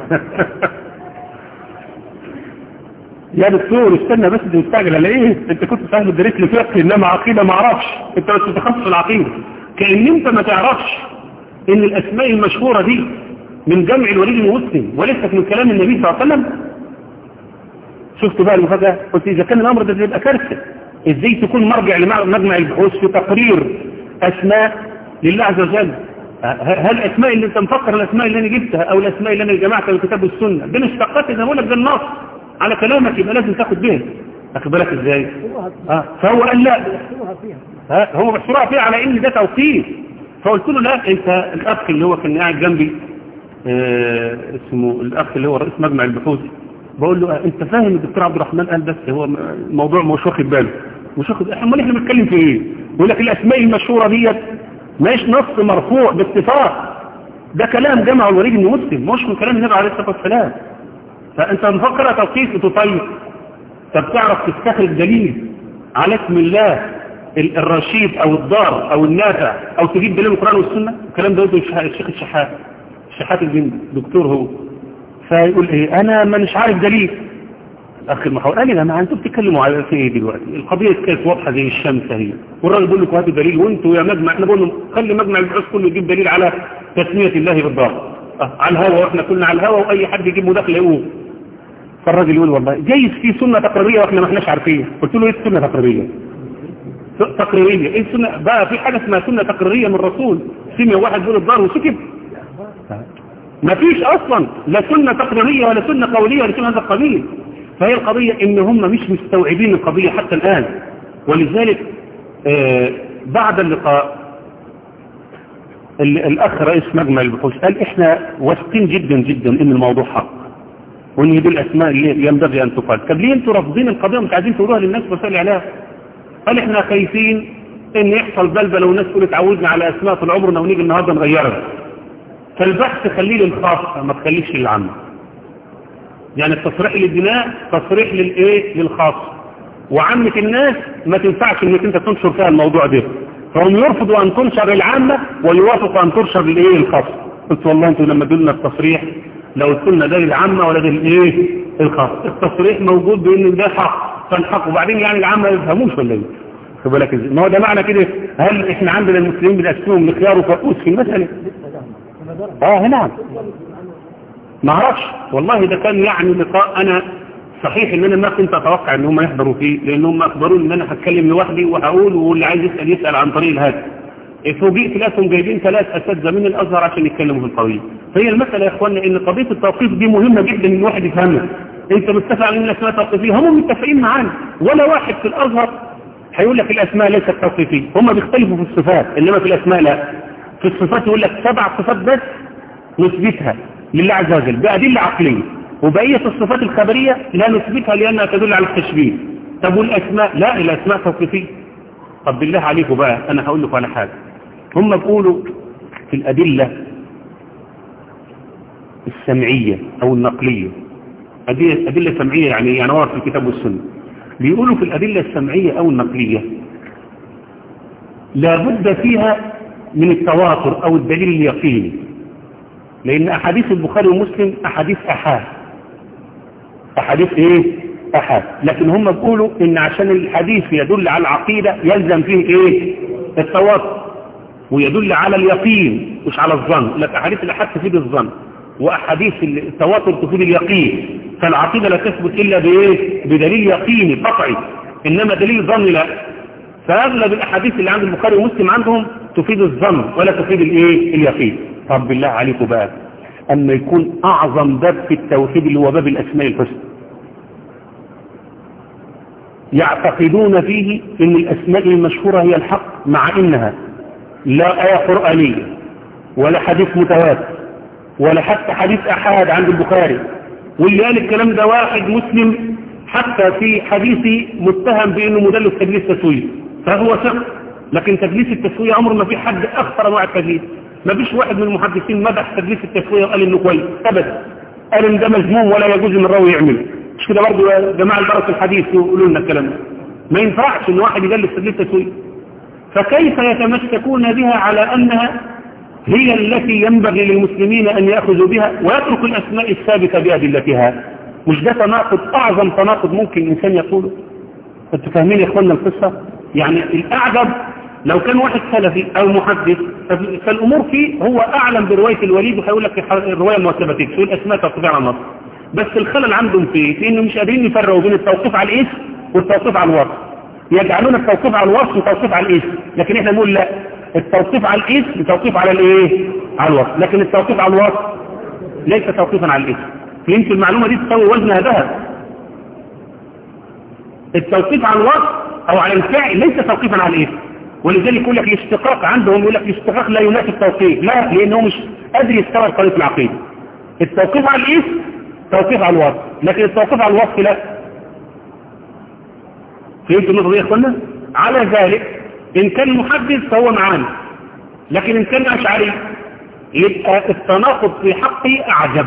يا دكتور استنى بس انت مستعجل على ايه انت كنت فاهم دريت لي فقه انما عقيده ما اعرفش انت بس متخصص في العقيده كان انت ما تعرفش ان الاسماء المشهوره دي من جمع الوليد المسلم وليست من كلام النبي صلى الله عليه وسلم شفت بقى المفاجاه قلت اذا كان الامر ده يبقى كارثه ازاي تكون مرجع لمجمع البحوث في تقرير اسماء لله عز وجل هل الاسماء اللي انت مفكر الاسماء اللي انا جبتها او الاسماء اللي انا جمعتها من الكتاب والسنه دي اشتقات اذا بقول لك ده النص على كلامك يبقى لازم تاخد بها واخد بالك ازاي اه فهو قال لا ها هو بيحصرها فيها على ان ده توقيف فقلت له لا انت الاخ اللي هو كان قاعد جنبي آه اسمه الاخ اللي هو رئيس مجمع البحوث بقول له انت فاهم الدكتور عبد الرحمن قال بس هو الموضوع مش واخد باله مش واخد امال احنا بنتكلم في ايه يقول لك الاسماء المشهوره ديت مش نص مرفوع باتفاق ده كلام جمع الوليد بن مسلم مش من كلام النبي عليه الصلاه والسلام فانت مفكر توقيف طيب طب تعرف تستخرج دليل على اسم الله الرشيد او الضار او النافع او تجيب دليل القران والسنه الكلام ده يقول الشيخ الشحات الشحات الجندي دكتور هو فيقول ايه انا مش عارف دليل اخر محاور قال لي يا جماعه انتوا بتتكلموا على في ايه دلوقتي القضيه كانت واضحه زي الشمس اهي والراجل بيقول لكم هاتوا دليل وانتوا يا مجمع احنا بقول لهم خلي مجمع البحوث كله يجيب دليل على تسميه الله بالضار أه على الهوا واحنا كنا على الهوا واي حد يجيب مداخله يقول فالراجل يقول والله جايز في سنه تقريريه واحنا ما احناش عارفين قلت له ايه السنه تقريريه تقريريه ايه السنه بقى في حاجه اسمها سنه تقريريه من الرسول سمع واحد بيقول الضار وسكت ما فيش اصلا لا سنة تقريرية ولا سنة قولية ولا سنة هذا القبيل فهي القضية ان هم مش مستوعبين القضية حتى الان ولذلك آه بعد اللقاء الاخ رئيس مجمع البحوث قال احنا واثقين جدا جدا ان الموضوع حق وان دي الاسماء اللي ينبغي ان تقال طب ليه انتوا رافضين القضية ومش عايزين تقولوها للناس وسائل الاعلام قال احنا خايفين ان يحصل بلبله والناس تقول اتعودنا على اسماء طول عمرنا ونيجي النهارده نغيرها فالبحث خليه للخاص ما تخليش للعامة يعني التصريح للبناء تصريح للايه للخاص وعامة الناس ما تنفعش انك انت تنشر فيها الموضوع ده فهم يرفضوا ان تنشر العامة ويوافقوا ان تنشر للايه الخاص قلت والله انتوا لما دلنا التصريح لو قلت لنا ده للعامة ولا ده للايه الخاص التصريح موجود بان ده حق فالحق وبعدين يعني العامة ما يفهموش ولا ايه خد بالك ازاي ما هو ده معنى كده هل احنا عندنا المسلمين بنقسمهم لخيار وفقوس في المسألة اه نعم ما اعرفش والله ده كان يعني لقاء انا صحيح ان انا ما كنت اتوقع ان هم يحضروا فيه لان هم اخبروني ان انا هتكلم لوحدي وهقول واللي عايز يسال يسال عن طريق الهاتف فوجئت لقيتهم جايبين ثلاث اساتذه من الازهر عشان يتكلموا في القضيه فهي المساله يا اخوانا ان قضيه التوقيف دي مهمه جدا ان الواحد يفهمها انت متفق على ان الاسماء توقيفيه هم متفقين معانا ولا واحد في الازهر هيقول لك الاسماء ليست توقيفيه هم بيختلفوا في الصفات انما في الاسماء لا في الصفات يقول لك سبع صفات بس نثبتها لله عز وجل بأدلة عقلية وبقية الصفات الخبرية لا نثبتها لأنها تدل على التشبيه طب والأسماء لا الأسماء توقيفية طب بالله عليكم بقى أنا هقول لكم على حاجة هم بيقولوا في الأدلة السمعية أو النقلية أدلة سمعية يعني يعني ورد في الكتاب والسنة بيقولوا في الأدلة السمعية أو النقلية لابد فيها من التواتر أو الدليل اليقيني لأن أحاديث البخاري ومسلم أحاديث أحاد أحاديث إيه؟ أحاد لكن هم بيقولوا إن عشان الحديث يدل على العقيدة يلزم فيه إيه؟ التواتر ويدل على اليقين مش على الظن لك أحاديث الأحاد تفيد الظن وأحاديث التواتر تفيد اليقين فالعقيدة لا تثبت إلا بإيه؟ بدليل يقيني قطعي إنما دليل ظن لا فأغلب الأحاديث اللي عند البخاري ومسلم عندهم تفيد الظن ولا تفيد الإيه؟ اليقين طب بالله عليكم بقى أما يكون أعظم باب في التوحيد اللي هو باب الأسماء الحسنى يعتقدون فيه ان الأسماء المشهورة هي الحق مع إنها لا آية قرآنية ولا حديث متواتر ولا حتى حديث أحاد عند البخاري واللي قال الكلام ده واحد مسلم حتى في حديثي متهم بأنه مدلس تدليس تسوية فهو ثقة لكن تدليس التسوية عمر ما في حد أخطر أنواع التدليس ما فيش واحد من المحدثين مدح تدليس التسوية وقال إنه كويس أبدا قال إن ده مذموم ولا يجوز إن الراوي يعمله مش كده برضه يا جماعة البركة الحديث يقولوا لنا الكلام ده ما ينفعش إن واحد يدلس تدليس تسوية فكيف يتمسكون بها على أنها هي التي ينبغي للمسلمين أن يأخذوا بها ويترك الأسماء الثابتة بأدلتها مش ده تناقض أعظم تناقض ممكن الإنسان يقوله أنتوا فاهمين يا إخواننا القصة يعني الأعجب لو كان واحد سلفي أو محدث فالأمور فيه هو أعلم برواية الوليد وهيقول لك الرواية ما ثبتتش والأسماء تستطيع على النص بس الخلل عندهم فيه في إنه مش قادرين يفرقوا بين التوقيف على الاسم والتوقيف على الوصف يجعلون التوقيف على الوصف وتوقيف على الاسم لكن احنا نقول لا التوقيف على الاسم توقيف على الايه على الوصف لكن التوقيف على الوصف ليس توقيفا على الاسم فهمت المعلومة دي تساوي وزنها ذهب التوقيف على الوصف او على الفعل ليس توقيفا على الاسم ولذلك يقول لك الاشتقاق عندهم يقول لك الاشتقاق لا ينافي التوقيف لا لانه مش قادر يستوعب قضيه العقيده التوقيف على الاسم توقيف على الوصف لكن التوقيف على الوصف لا فهمت النقطه دي يا اخوانا على ذلك ان كان محدث فهو معانا لكن ان كان اشعري يبقى التناقض في حقي اعجب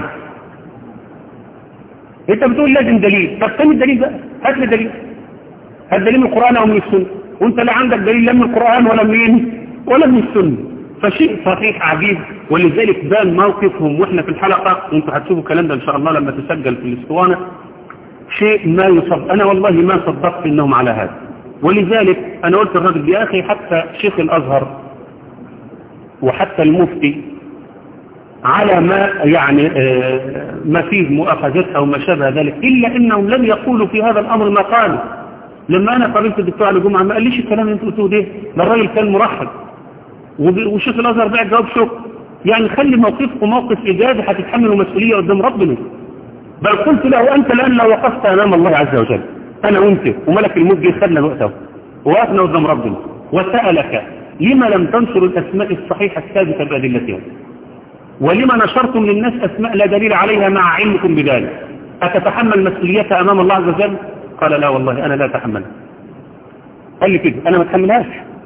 انت بتقول لازم دليل طب فين الدليل بقى هات لي دليل هات دليل من القران او من السنه وانت لا عندك دليل لا من القرآن ولا من ولا من السنة فشيء صحيح عجيب ولذلك بان موقفهم واحنا في الحلقة وانتوا هتشوفوا الكلام ده ان شاء الله لما تسجل في الاسطوانة شيء ما يصدق أنا والله ما صدقت إنهم على هذا ولذلك أنا قلت الرجل يا أخي حتى شيخ الأزهر وحتى المفتي على ما يعني ما فيه مؤاخذات أو ما شابه ذلك إلا إنهم لم يقولوا في هذا الأمر ما قالوا لما أنا قابلت الدكتور علي جمعة ما قاليش الكلام اللي انتوا قلتوه ده ده الراجل كان مرحب وشيخ الأزهر بقى جواب شكر يعني خلي موقفكم موقف إيجابي هتتحملوا مسؤولية قدام ربنا بل قلت له أنت الآن لو وقفت أمام الله عز وجل أنا وأنت وملك الموت جه خدنا وقته ووقفنا قدام ربنا وسألك لما لم تنشر الأسماء الصحيحة الثابتة بأدلتها ولما نشرتم للناس أسماء لا دليل عليها مع علمكم بذلك أتتحمل مسؤوليتها أمام الله عز وجل قال لا والله أنا لا أتحملها قال لي كده أنا ما أتحملهاش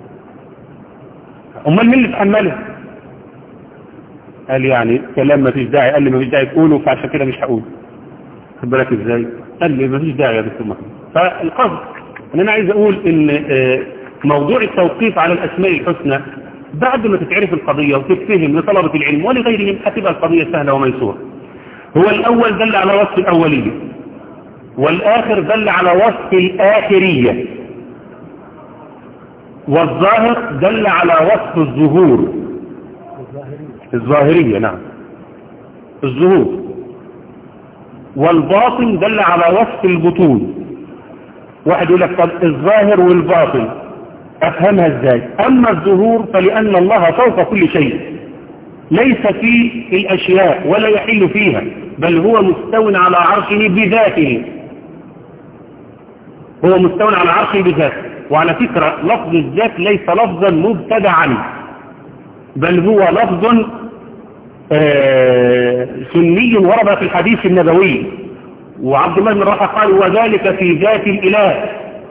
أمال مين اللي تحملها قال يعني كلام ما فيش داعي قال لي ما فيش داعي تقوله فعشان كده مش هقول خد بالك ازاي قال لي ما فيش داعي يا دكتور محمد فالقصد ان انا عايز اقول ان موضوع التوقيف على الاسماء الحسنى بعد ما تتعرف القضية وتتفهم لطلبة العلم ولغيرهم هتبقى القضية سهلة وميسورة هو الأول دل على وصف الأولية والآخر دل على وصف الآخرية والظاهر دل على وصف الظهور الظاهرية نعم الظهور والباطن دل على وصف البطون واحد يقول لك طب الظاهر والباطن أفهمها ازاي أما الظهور فلأن الله فوق كل شيء ليس في الأشياء ولا يحل فيها بل هو مستو على عرشه بذاته هو مستو على عرشه بذاته وعلى فكرة لفظ الذات ليس لفظا مبتدعا بل هو لفظ آه سني ورد في الحديث النبوي وعبد الله بن رواحه قال وذلك في ذات الإله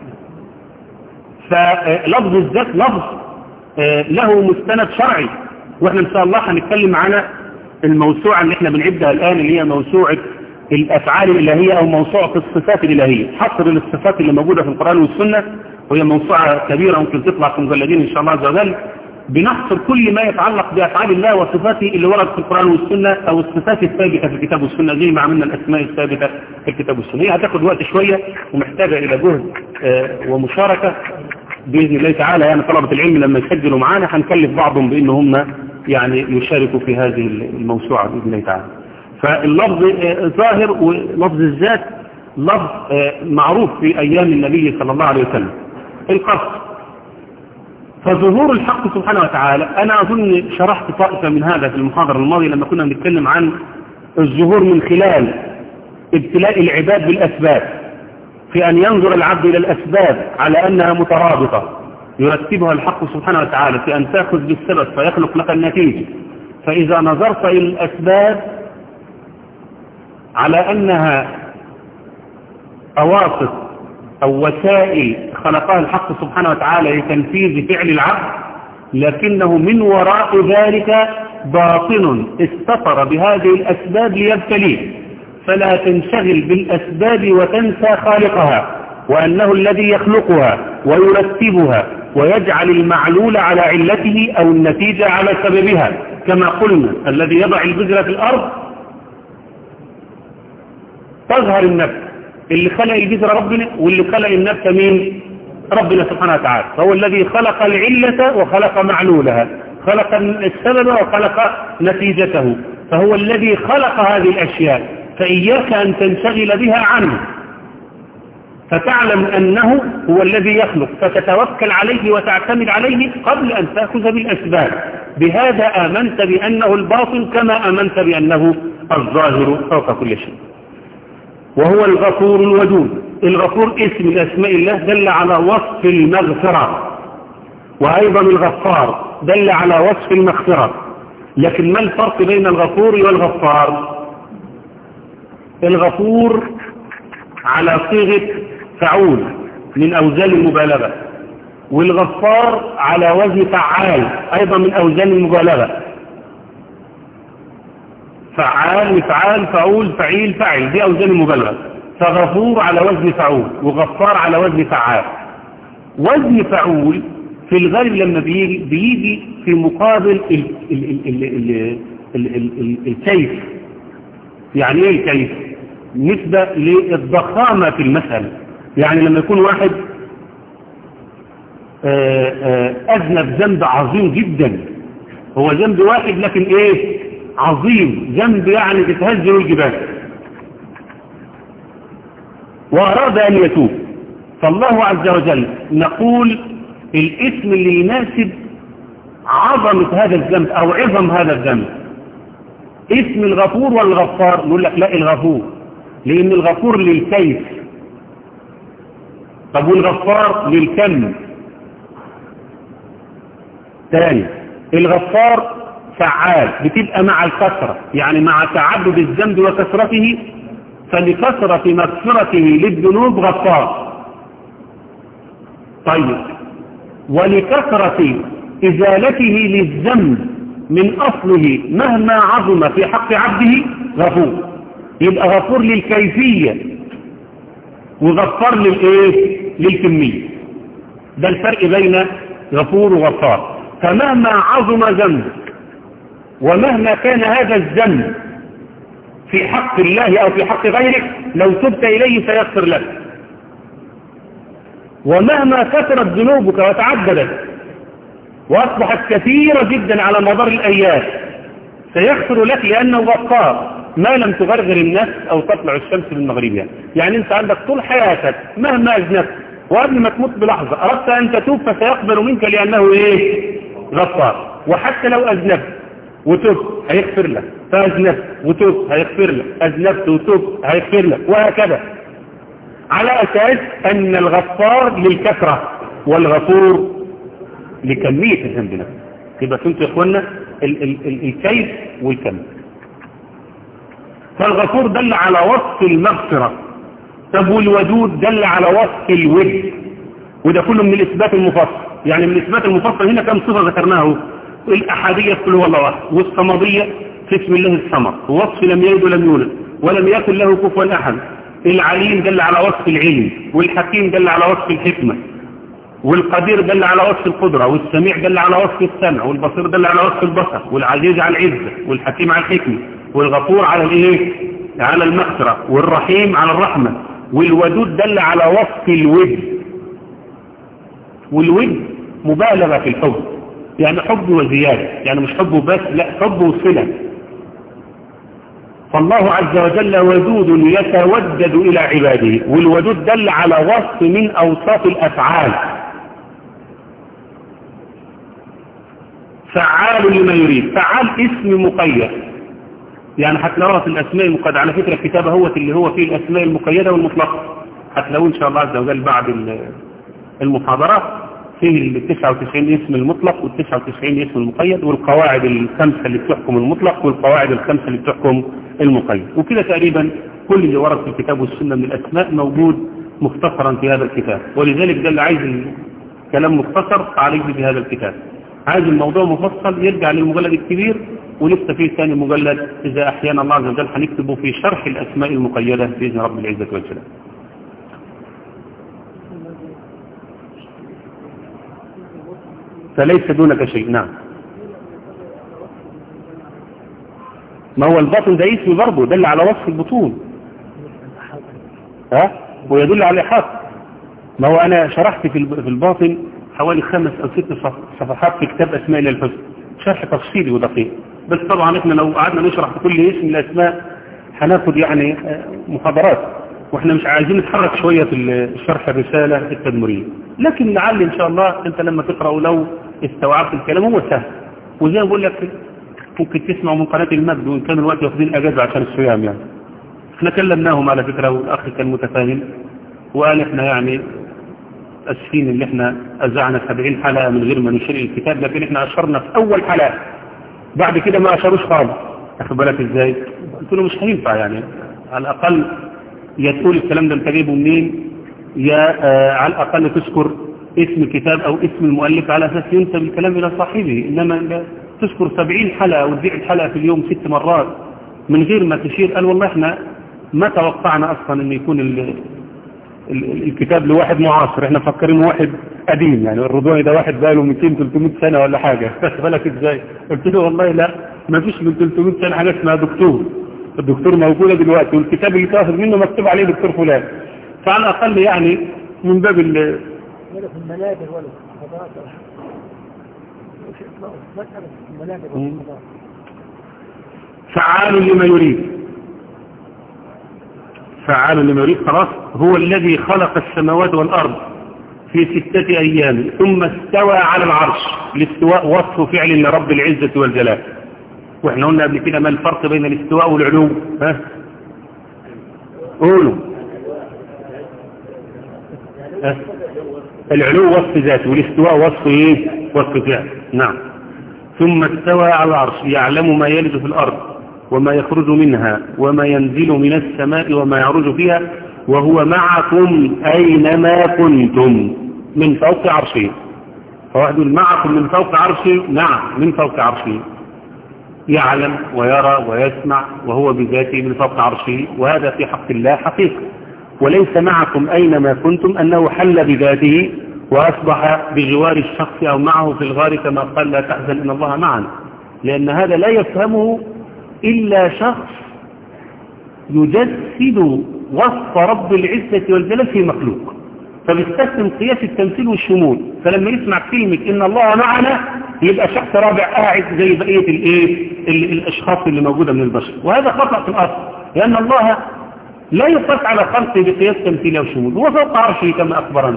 فلفظ الذات لفظ له مستند شرعي واحنا ان شاء الله هنتكلم عن الموسوعة اللي احنا بنعدها الآن اللي هي موسوعة الأفعال الإلهية أو موسوعة الصفات الإلهية حصر الصفات اللي موجودة في القرآن والسنة وهي موسوعة كبيرة ممكن تطلع في مجلدين إن شاء الله عز وجل بنحصر كل ما يتعلق بأفعال الله وصفاته اللي ورد في القرآن والسنة أو الصفات الثابتة في الكتاب والسنة زي ما عملنا الأسماء الثابتة في الكتاب والسنة هي هتاخد وقت شوية ومحتاجة إلى جهد ومشاركة بإذن الله تعالى يعني طلبة العلم لما يسجلوا معانا هنكلف بعضهم بأن هم يعني يشاركوا في هذه الموسوعة بإذن الله تعالى فاللفظ ظاهر ولفظ الذات لفظ معروف في أيام النبي صلى الله عليه وسلم القصد فظهور الحق سبحانه وتعالى أنا أظن شرحت طائفة من هذا في المحاضرة الماضية لما كنا بنتكلم عن الظهور من خلال ابتلاء العباد بالأسباب في أن ينظر العبد إلى الأسباب على أنها مترابطة يرتبها الحق سبحانه وتعالى في أن تأخذ بالسبب فيخلق لك النتيجة فإذا نظرت إلى الأسباب على أنها أواسط أو وسائل خلقها الحق سبحانه وتعالى لتنفيذ فعل العبد لكنه من وراء ذلك باطن استطر بهذه الأسباب ليبتليه فلا تنشغل بالأسباب وتنسى خالقها وأنه الذي يخلقها ويرتبها ويجعل المعلول على علته أو النتيجة على سببها كما قلنا الذي يضع البذرة في الأرض تظهر النفس اللي خلق البذرة ربنا واللي خلق النفس مين ربنا سبحانه وتعالى فهو الذي خلق العلة وخلق معلولها خلق السبب وخلق نتيجته فهو الذي خلق هذه الأشياء فإياك أن تنشغل بها عنه فتعلم أنه هو الذي يخلق فتتوكل عليه وتعتمد عليه قبل أن تأخذ بالأسباب بهذا آمنت بأنه الباطن كما آمنت بأنه الظاهر فوق كل شيء وهو الغفور الودود الغفور اسم من أسماء الله دل على وصف المغفرة وأيضا الغفار دل على وصف المغفرة لكن ما الفرق بين الغفور والغفار الغفور على صيغة فعول من أوزان المبالغة والغفار على وزن فعال أيضا من أوزان المبالغة فعال مفعال فعول فعيل فعل دي أوزان المبالغة فغفور على وزن فعول وغفار على وزن فعال وزن فعول في الغالب لما بيجي بيجي في مقابل ال ال ال ال ال ال ال ال الكيف يعني ايه الكيف نسبة للضخامة في المسألة يعني لما يكون واحد أذنب ذنب عظيم جدا هو ذنب واحد لكن ايه عظيم ذنب يعني تتهز الجبال وأراد أن يتوب فالله عز وجل نقول الاسم اللي يناسب عظمة هذا الذنب أو عظم هذا الذنب اسم الغفور والغفار نقول لك لا الغفور لأن الغفور للكيف طب والغفار للكم ثاني الغفار فعال بتبقى مع الكثرة يعني مع تعدد الذنب وكثرته فلكثرة مغفرته للذنوب غفار طيب ولكثرة إزالته للذنب من أصله مهما عظم في حق عبده غفور يبقى غفور للكيفية وغفار للإيه للكمية ده الفرق بين غفور وغفار فمهما عظم ذنبك ومهما كان هذا الذنب في حق الله أو في حق غيرك لو تبت إليه سيغفر لك ومهما كثرت ذنوبك وتعددت وأصبحت كثيرة جدا على مدار الأيام سيغفر لك لأنه غفار ما لم تغرغر النفس أو تطلع الشمس من مغربها يعني أنت عندك طول حياتك مهما أذنبت وقبل ما تموت بلحظة أردت أن تتوب فسيقبل منك لأنه إيه غفار وحتى لو أذنبت وتبت هيغفر لك فأذنبت وتبت هيغفر لك أذنبت وتبت هيغفر لك وهكذا على أساس أن الغفار للكثرة والغفور لكمية الذنب نفسه يبقى كنتوا يا إخوانا ال ال ال الكيف والكم فالغفور دل على وصف المغفرة طب والودود دل على وصف الود وده كله من الإثبات المفصل يعني من الإثبات المفصل هنا كم صفة ذكرناه الأحادية كله والله واحد والصمدية في اسم الله الصمد ووصف لم يلد ولم يولد ولم يكن له كفوا أحد العليم دل على وصف العلم والحكيم دل على وصف الحكمة والقدير دل على وصف القدرة والسميع دل على وصف السمع والبصير دل على وصف البصر والعزيز على العزة والحكيم على الحكمة والغفور على الايه على المغفرة والرحيم على الرحمة والودود دل على وصف الود والود مبالغة في الحب يعني حب وزيادة يعني مش حب بس لا حب وصلة فالله عز وجل ودود يتودد إلى عباده والودود دل على وصف من أوصاف الأفعال فعال لما يريد فعال اسم مقيد يعني هتلاقوها في الأسماء المقيدة على فكرة الكتاب هو اللي هو فيه الأسماء المقيدة والمطلقة هتلاقوه إن شاء الله عز وجل بعد المحاضرات فيه ال 99 اسم المطلق وال 99 اسم المقيد والقواعد الخمسة اللي بتحكم المطلق والقواعد الخمسة اللي بتحكم المقيد وكده تقريبا كل اللي ورد في الكتاب والسنة من الأسماء موجود مختصرا في هذا الكتاب ولذلك ده اللي عايز الكلام مختصر فعليه بهذا الكتاب عايز الموضوع مفصل يرجع للمجلد الكبير ولسه فيه ثاني مجلد إذا أحيانا الله عز وجل هنكتبه في شرح الأسماء المقيدة بإذن رب العزة والجلال فليس دونك شيء نعم ما هو الباطن ده اسم برضه دل على وصف البطون ها ويدل على الإحاطة ما هو أنا شرحت في الباطن حوالي خمس أو ست صفحات في كتاب أسماء الله الحسنى شرح تفصيلي ودقيق بس طبعا احنا لو قعدنا نشرح في كل اسم من الأسماء هناخد يعني محاضرات واحنا مش عايزين نتحرك شوية في شرح الرسالة التدمرية لكن لعل ان شاء الله انت لما تقرأ لو استوعبت الكلام هو سهل وزي ما بقول لك ممكن تسمعوا من قناة المجد وان كان الوقت واخدين اجازة عشان الصيام يعني احنا كلمناهم على فكرة والاخ كان متفاهم وقال احنا يعني اسفين اللي احنا اذعنا 70 حلقة من غير ما نشير الكتاب لكن احنا اشرنا في اول حلقة بعد كده ما اشروش خالص اخد بالك ازاي قلت له مش هينفع يعني على الاقل يا تقول الكلام ده انت جايبه منين يا آه على الاقل تذكر اسم الكتاب او اسم المؤلف على اساس ينسب الكلام الى صاحبه انما تذكر 70 حلقة وتبيع الحلقة في اليوم ست مرات من غير ما تشير قال والله احنا ما توقعنا اصلا ان يكون ال ال الكتاب لواحد معاصر احنا فكرين واحد قديم يعني الرضوعي ده واحد بقى له 200 300 سنة ولا حاجة بالك ازاي قلت له والله لا ما فيش من 300 سنة حاجة اسمها دكتور الدكتور موجودة دلوقتي والكتاب اللي تاخذ منه مكتوب عليه دكتور فلان فعلى الأقل يعني من باب ال ولا في المنابر ولا في الحضارات ولا مش إطلاق مسألة في المنابر ولا في الحضارات فعال لما يريد فعال لما يريد خلاص هو الذي خلق السماوات والأرض في ستة أيام ثم استوى على العرش الاستواء وصف فعل لرب العزة والجلال واحنا قلنا قبل كده ما الفرق بين الاستواء والعلو ها قولوا ها؟ العلو وصف ذاته والاستواء وصف ايه وصف فعل نعم ثم استوى على العرش يعلم ما يلد في الأرض وما يخرج منها وما ينزل من السماء وما يعرج فيها وهو معكم أينما كنتم من فوق عرشه فواحد يقول معكم من فوق عرشه نعم من فوق عرشه يعلم ويرى ويسمع وهو بذاته من فوق عرشه وهذا في حق الله حقيقة وليس معكم أينما كنتم أنه حل بذاته وأصبح بجوار الشخص أو معه في الغار كما قال لا تحزن إن الله معنا لأن هذا لا يفهمه إلا شخص يجسد وصف رب العزة والجلال في مخلوق فبيستخدم قياس التمثيل والشمول فلما يسمع كلمة إن الله معنا يبقى شخص رابع قاعد زي بقية الايه ال- الأشخاص اللي موجودة من البشر وهذا خطأ في الأصل لأن الله لا يقاس على خلقه بقياس تمثيل أو شمول هو فوق عرشه كما أخبرنا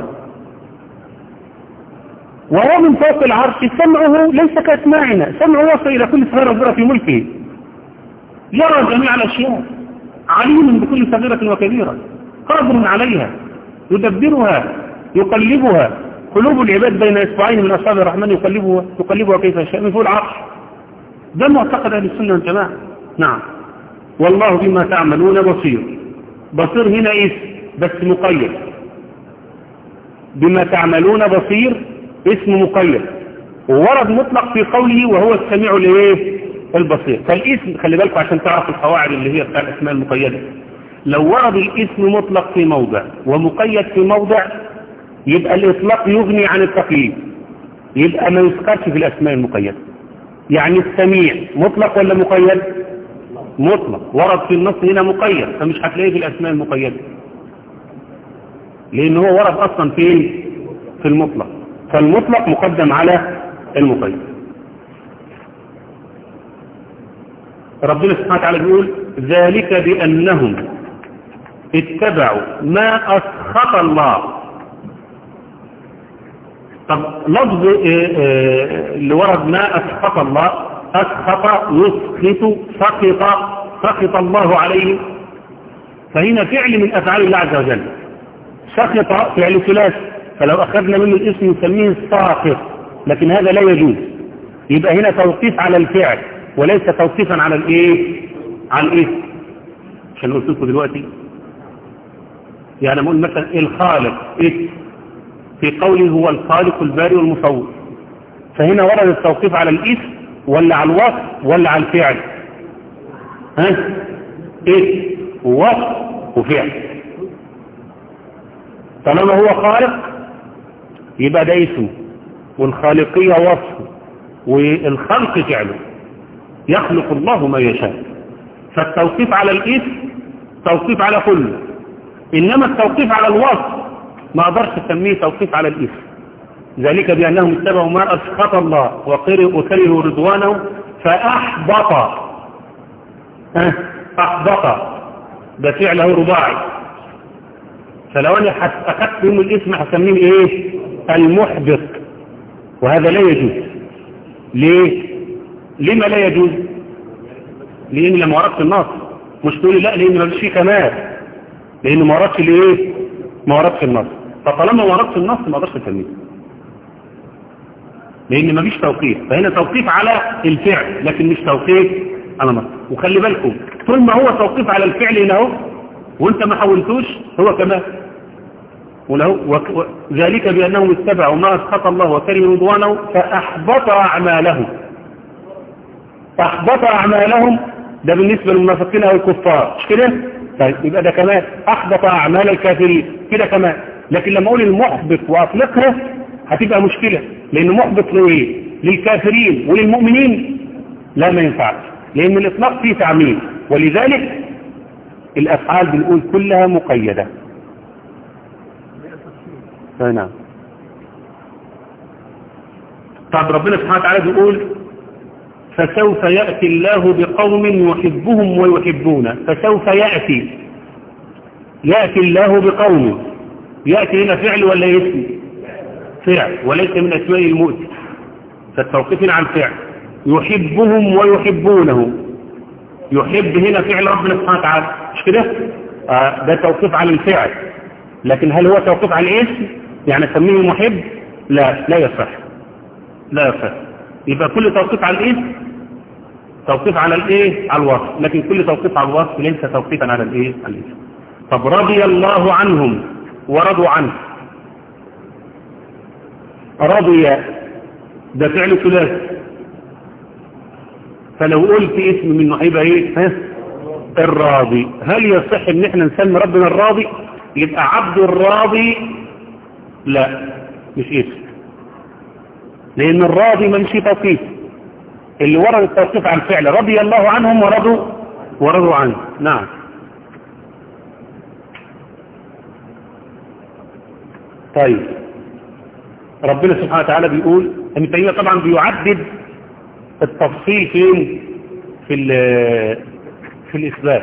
وهو من فوق العرش سمعه ليس كأسماعنا سمعه يصل إلى كل صغيرة وكبيرة في ملكه يرى جميع الأشياء عليم بكل صغيرة وكبيرة قادر عليها يدبرها يقلبها قلوب العباد بين إصبعين من أصابع الرحمن يقلبها يقلبها كيف يشاء من فوق العرش ده معتقد أهل السنة والجماعة نعم والله بما تعملون بصير بصير هنا اسم بس مقيد بما تعملون بصير اسم مقيد وورد مطلق في قوله وهو السميع الايه البصير فالاسم خلي بالكم عشان تعرفوا القواعد اللي هي بتاع الاسماء المقيده لو ورد الاسم مطلق في موضع ومقيد في موضع يبقى الاطلاق يغني عن التقييد يبقى ما يذكرش في الاسماء المقيده يعني السميع مطلق ولا مقيد مطلق ورد في النص هنا مقيد فمش هتلاقيه في الاسماء المقيده لان هو ورد اصلا فين في المطلق فالمطلق مقدم على المقيد ربنا سبحانه وتعالى بيقول ذلك بأنهم اتبعوا ما أسخط الله طب لفظ آه، آه، اللي ورد ما أسخط الله أسخط يسخط سخط سخط الله عليه فهنا فعل من أفعال الله عز وجل سخط فعل ثلاث فلو أخذنا منه الاسم نسميه الساخط لكن هذا لا يجوز يبقى هنا توقيف على الفعل وليس توقيفا على الايه على الاسم عشان قلت لكم دلوقتي يعني نقول مثلا الخالق اسم في قوله هو الخالق الباري والمصور فهنا ورد التوقيف على الاسم ولا على الوصف ولا على الفعل ها اسم ووصف وفعل طالما هو خالق يبقى ده اسمه والخالقية وصفه والخلق فعله يخلق الله ما يشاء فالتوقيف على الاسم توقيف على كله إنما التوقيف على الوصف ما أقدرش أسميه توقيف على الاسم ذلك بأنهم اتبعوا ما أسخط الله وقرئوا وكرهوا رضوانه فأحبط ها أحبط ده فعله رباعي فلو أنا أخذت منه الاسم هسميه إيه المحبط وهذا لا يجوز ليه لما لا يجوز لان لما وردت النص مش تقولي لا لان ما فيه كمال لان ما وردش الايه ما وردش النص فطالما ما وردش النص ما اقدرش اسميه لان ما فيش توقيف فهنا توقيف على الفعل لكن مش توقيف على النص وخلي بالكم طول ما هو توقيف على الفعل هنا اهو وانت ما حولتوش هو كمال وله وك... ذلك بأنهم اتبعوا ما أسخط الله وكرهوا رضوانه فأحبط أعمالهم أحبط أعمالهم ده بالنسبة للمنافقين أو الكفار مش كده؟ طيب يبقى ده كمان أحبط أعمال الكافرين كده كمان لكن لما أقول المحبط وأطلقها هتبقى مشكلة لأن محبط لإيه؟ للكافرين وللمؤمنين لا ما ينفعش لأن الإطلاق فيه تعميم ولذلك الأفعال بنقول كلها مقيدة نعم طب ربنا سبحانه وتعالى بيقول فسوف يأتي الله بقوم يحبهم ويحبونه فسوف يأتي يأتي الله بقوم يأتي هنا فعل ولا اسم فعل وليس من أسماء المؤتي فالتوقيف عن فعل يحبهم ويحبونه يحب هنا فعل ربنا سبحانه وتعالى مش كده آه ده توقيف على الفعل لكن هل هو توقيف على الاسم يعني سميه محب لا لا يصح لا يصح يبقى كل توقيف على الاسم توقيف على الايه على الوصف لكن كل توقيف على الوصف ليس توقيفا على الايه على الاسم طب رضي الله عنهم ورضوا عنه رضي ده فعل ثلاثي فلو قلت اسم منه هيبقى ايه ها الراضي هل يصح ان احنا نسمي ربنا الراضي يبقى عبد الراضي لا مش اسم لان الراضي ما مش توقيف اللي ورد التوقيف عن فعل رضي الله عنهم ورضوا ورضوا عنه نعم طيب ربنا سبحانه وتعالى بيقول ابن تيميه طبعا بيعدد التفصيل فين في في الاثبات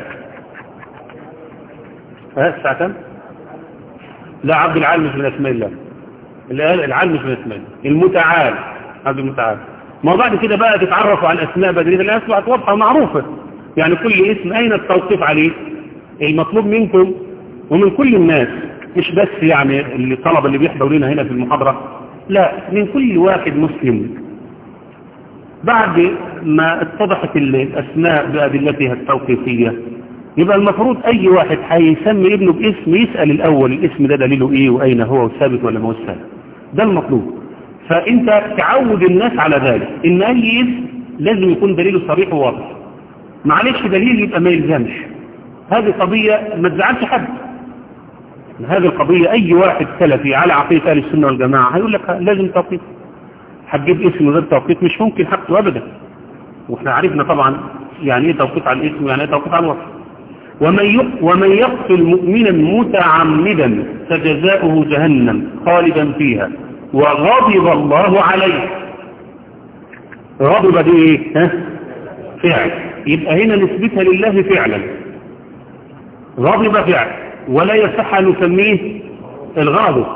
ها الساعه كام لا عبد العال مش من اسماء الله العال مش من اسماء الله المتعال عبد المتعال ما بعد كده بقى تتعرفوا على الاسماء بدريه الاسماء واضحه ومعروفه يعني كل اسم اين التوقيف عليه المطلوب منكم ومن كل الناس مش بس يعني الطلبه اللي بيحضروا لنا هنا في المحاضره لا من كل واحد مسلم بعد ما اتضحت الاسماء بادلتها التوقيفيه يبقى المفروض اي واحد هيسمي ابنه باسم يسال الاول الاسم ده دليله ايه واين هو ثابت ولا ما هو ثابت ده المطلوب فانت تعود الناس على ذلك ان اي اسم لازم يكون دليله صريح وواضح معلش دليل يبقى ما يلزمش هذه قضية ما تزعلش حد هذه القضية اي واحد سلفي على عقيدة اهل السنة والجماعة هيقول لك لازم توقيت هتجيب اسم غير توقيت مش ممكن حقه ابدا واحنا عرفنا طبعا يعني ايه توقيت على الاسم ويعني ايه توقيت على الوصف ومن ومن يقتل مؤمنا متعمدا فجزاؤه جهنم خالدا فيها وغضب الله عليه غضب دي ايه ها فعل يبقى هنا نثبتها لله فعلا غضب فعل ولا يصح ان نسميه الغاضب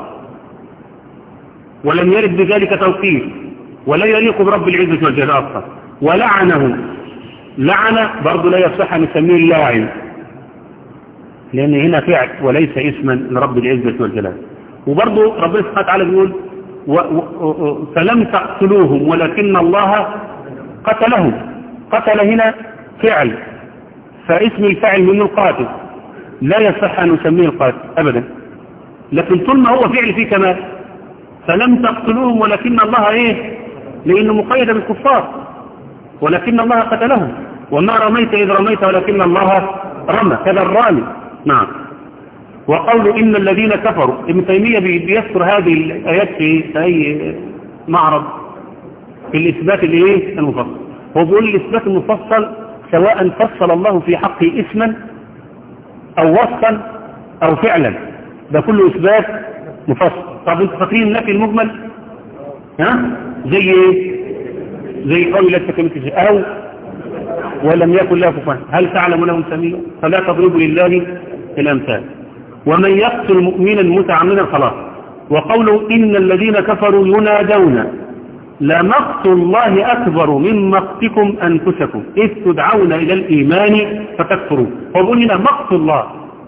ولم يرد بذلك توقيف ولا يليق برب العزة والجلال أصلا ولعنه لعنة برضه لا يصح ان نسميه اللاعن لأن هنا فعل وليس اسما لرب العزة والجلال وبرضه ربنا سبحانه وتعالى بيقول و و فلم تقتلوهم ولكن الله قتلهم قتل هنا فعل فاسم الفاعل منه القاتل لا يصح أن نسميه القاتل أبدا لكن طول ما هو فعل فيه كمال فلم تقتلوهم ولكن الله ايه لانه مقيد بالكفار ولكن الله قتلهم وما رميت اذ رميت ولكن الله رمى كذا الرامي نعم وقول ان الذين كفروا ابن تيمية بيذكر هذه الايات في اي معرض في الاثبات الايه المفصل هو بيقول الاثبات المفصل سواء فصل الله في حقه اسما او وصفا او فعلا ده كله اثبات مفصل طب انتوا فاكرين النفي المجمل ها زي ايه زي قول لا تكلمت او ولم يكن له كفوا هل تعلم له سميع فلا تضربوا لله الامثال ومن يقتل مؤمنا متعمدا خلاص وقوله ان الذين كفروا ينادون لمقت الله اكبر من مقتكم انفسكم اذ تدعون الى الايمان فتكفرون هو بيقول هنا مقت الله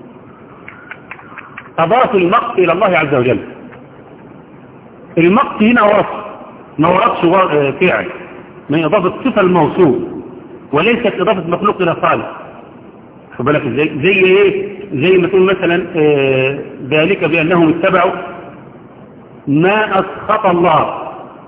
أضاف المقت إلى الله عز وجل المقت هنا وصف ما وردش فعل من إضافة صفة الموصول وليست إضافة مخلوق إلى خالق خد بالك ازاي زي ايه زي ما تقول مثلا آه ذلك بأنهم اتبعوا ما أسخط الله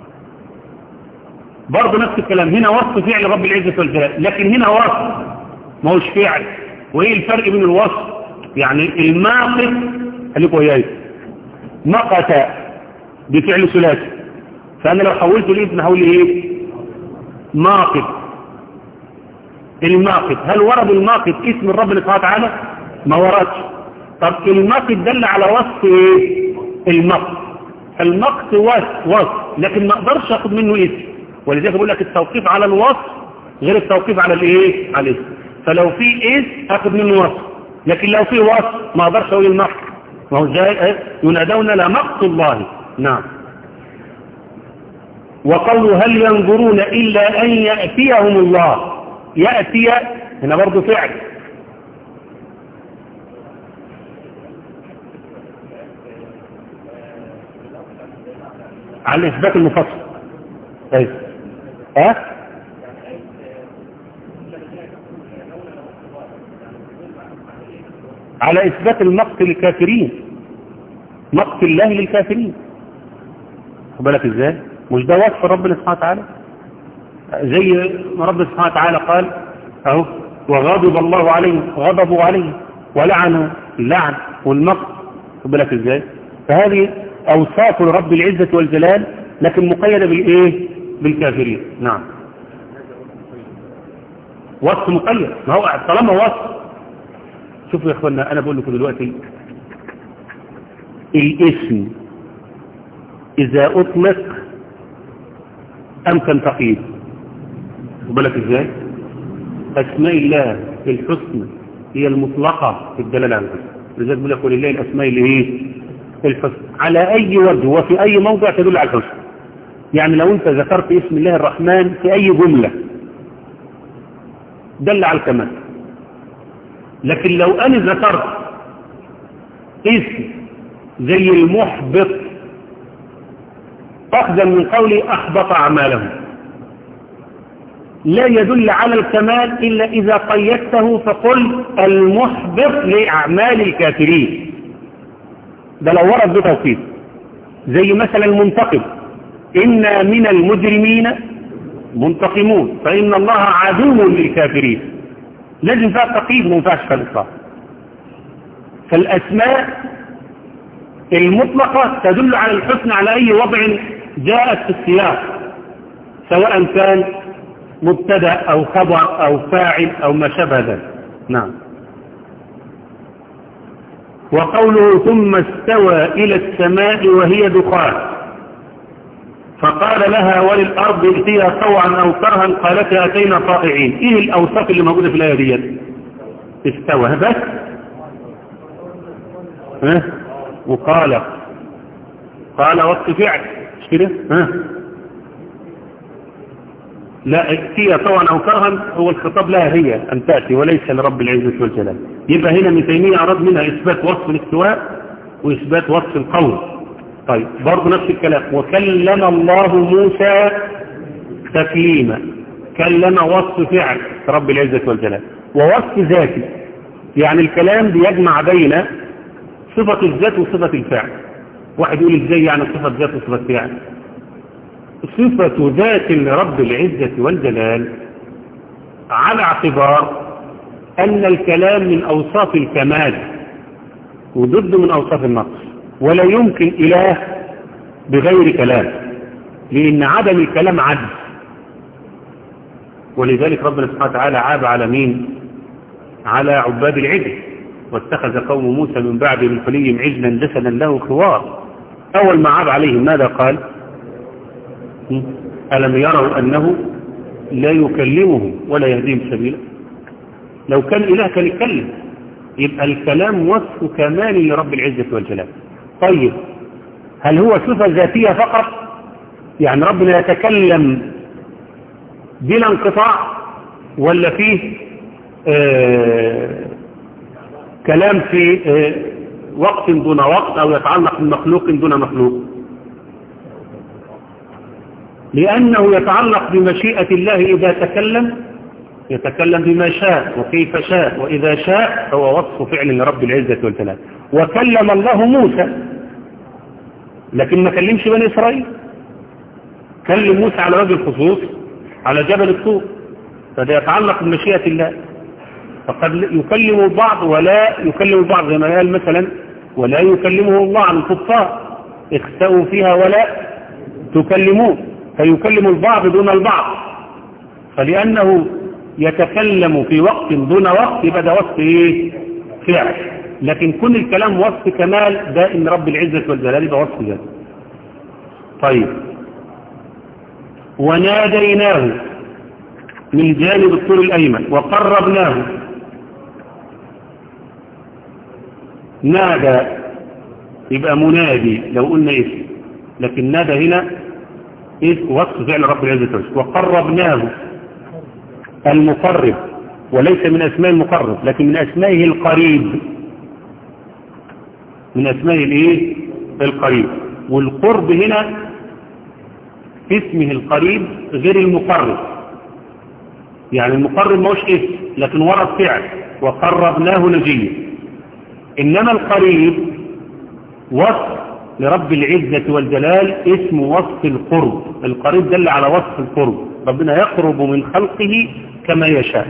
برضه نفس الكلام هنا وصف فعل رب العزة والجلال لكن هنا وصف ما هوش فعل وايه الفرق بين الوصف يعني الماقت خليكوا وياي مقت بفعل ثلاثي فانا لو حولته لاسم هقول ايه ماقت الماقت هل ورد الماقت اسم الرب سبحانه وتعالى ما وردش طب الماقت دل على وصف ايه المقت المقت وصف وصف لكن ما اقدرش اخد منه اسم ولذلك بقول لك التوقيف على الوصف غير التوقيف على الايه على الاسم فلو في اسم اخد منه وصف لكن لو في وصف ما اقدرش اقول المقت ما هو ازاي ينادون لمقت الله نعم وقالوا هل ينظرون إلا أن يأتيهم الله يأتي هنا برضو فعل على الإثبات المفصل طيب ها على إثبات المقت للكافرين مقت الله للكافرين خد بالك ازاي مش ده وصف ربنا سبحانه وتعالى زي ما ربنا سبحانه وتعالى قال اهو وغضب الله عليه غضبوا عليه ولعنوا اللعن والمقت خد بالك ازاي فهذه اوصاف لرب العزة والجلال لكن مقيدة بالايه بالكافرين نعم وصف مقيد ما هو طالما وصف شوفوا يا اخوانا انا بقول لكم دلوقتي الاسم اذا اطلق امكن تقييد بالك ازاي اسماء الله الحسنى هي المطلقة في الدلالة على الحسنى لذلك بيقول لك ولله الاسماء اللي ايه الحسنى على اي وجه وفي اي موضع تدل على الحسنى يعني لو انت ذكرت اسم الله الرحمن في اي جملة دل على الكمال لكن لو انا ذكرت اسم زي المحبط أخذا من قولي أحبط أعمالهم لا يدل على الكمال إلا إذا قيدته فقل المحبط لأعمال الكافرين ده لو ورد بتوقيت زي مثلا المنتقم إنا من المجرمين منتقمون فإن الله عدو للكافرين لازم فيها التقييد ما ينفعش في الإطلاق فالأسماء المطلقة تدل على الحسن على أي وضع جاءت في السياق سواء كان مبتدا أو خبر أو فاعل أو ما شابه ذلك نعم وقوله ثم استوى إلى السماء وهي دخان فقال لها وللأرض ائتيها طوعا أو كرها قالتا أتينا طائعين إيه الأوصاف اللي موجودة في الآية ديت استوى بس ها وقال قال وقت فعل مش كده ها لا ائتيها طوعا أو كرها هو الخطاب لها هي أن تأتي وليس لرب العزة والجلال يبقى هنا ابن تيمية أراد منها إثبات وصف الاستواء وإثبات وصف القول طيب برضه نفس الكلام وكلم الله موسى تكليما كلم وصف فعل رب العزة والجلال ووصف ذاتي يعني الكلام بيجمع بين صفة الذات وصفة الفعل واحد يقول ازاي يعني صفة ذات وصفة فعل صفة ذات لرب العزة والجلال على اعتبار أن الكلام من أوصاف الكمال وضد من أوصاف النقص ولا يمكن إله بغير كلام لأن عدم الكلام عجز ولذلك ربنا سبحانه وتعالى عاب على مين على عباد العجل واتخذ قوم موسى من بعد من حليهم عجلا جسدا له خوار أول ما عاب عليهم ماذا قال ألم يروا أنه لا يكلمهم ولا يهديهم سبيلا لو كان إله كان يتكلم يبقى الكلام وصف كمال لرب العزة والجلال طيب هل هو صفة ذاتية فقط يعني ربنا يتكلم بلا انقطاع ولا فيه آه كلام في آه وقت دون وقت أو يتعلق بمخلوق دون مخلوق لأنه يتعلق بمشيئة الله إذا تكلم يتكلم بما شاء وكيف شاء وإذا شاء هو وصف فعل لرب العزة والجلال وكلم الله موسى لكن ما كلمش بني إسرائيل كلم موسى على وجه الخصوص على جبل الطور فده يتعلق بمشيئة الله فقد يكلم البعض ولا يكلم البعض زي ما قال مثلا ولا يكلمه الله عن الكفار اختأوا فيها ولا تكلمون فيكلم البعض دون البعض فلأنه يتكلم في وقت دون وقت يبقى ده وصف ايه فعل لكن كل الكلام وصف كمال ده ان رب العزة والجلال يبقى وصف ذات طيب وناديناه من جانب الطول الأيمن وقربناه نادى يبقى منادي لو قلنا اسم لكن نادى هنا اسم وصف فعل رب العزة والجلال وقربناه المقرب وليس من أسماء المقرب لكن من أسمائه القريب من أسمائه الايه القريب والقرب هنا اسمه القريب غير المقرب يعني المقرب ما هوش اسم لكن ورد فعل وقربناه نجيا إنما القريب وصف لرب العزة والجلال اسم وصف القرب القريب دل على وصف القرب ربنا يقرب من خلقه كما يشاء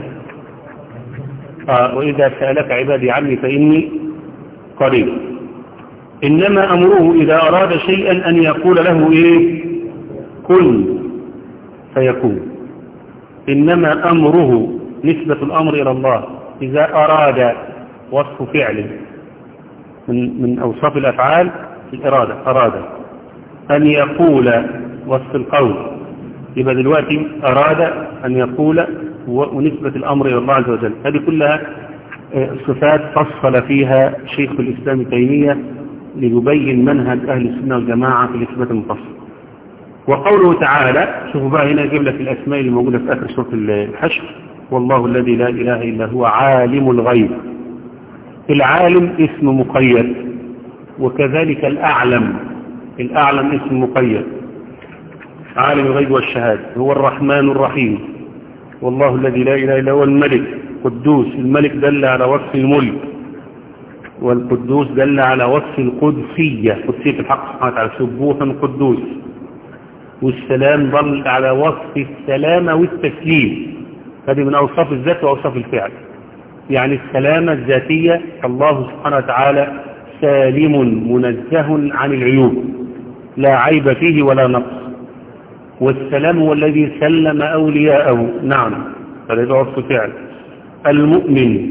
آه وإذا سألك عبادي عني فإني قريب إنما أمره إذا أراد شيئا أن يقول له إيه كن فيكون إنما أمره نسبة الأمر إلى الله إذا أراد وصف فعل من, من أوصاف الأفعال الإرادة أراد أن يقول وصف القول يبقى دلوقتي أراد أن يقول ونسبة الأمر إلى الله عز وجل هذه كلها صفات فصل فيها شيخ الإسلام تيمية ليبين منهج أهل السنة والجماعة في الإثبات المفصل وقوله تعالى شوفوا بقى هنا يجيب لك الأسماء اللي موجودة في آخر سورة الحشر والله الذي لا إله إلا هو عالم الغيب العالم اسم مقيد وكذلك الأعلم الأعلم اسم مقيد عالم الغيب والشهادة هو الرحمن الرحيم والله الذي لا إله إلا هو الملك قدوس الملك دل على وصف الملك والقدوس دل على وصف القدسية قدسية الحق سبحانه وتعالى سبوحا قدوس والسلام ضل على وصف السلامة والتسليم هذه من أوصاف الذات وأوصاف الفعل يعني السلامة الذاتية الله سبحانه وتعالى سالم منزه عن العيوب لا عيب فيه ولا نقص والسلام هو الذي سلم أولياءه نعم هذا وصف فعل المؤمن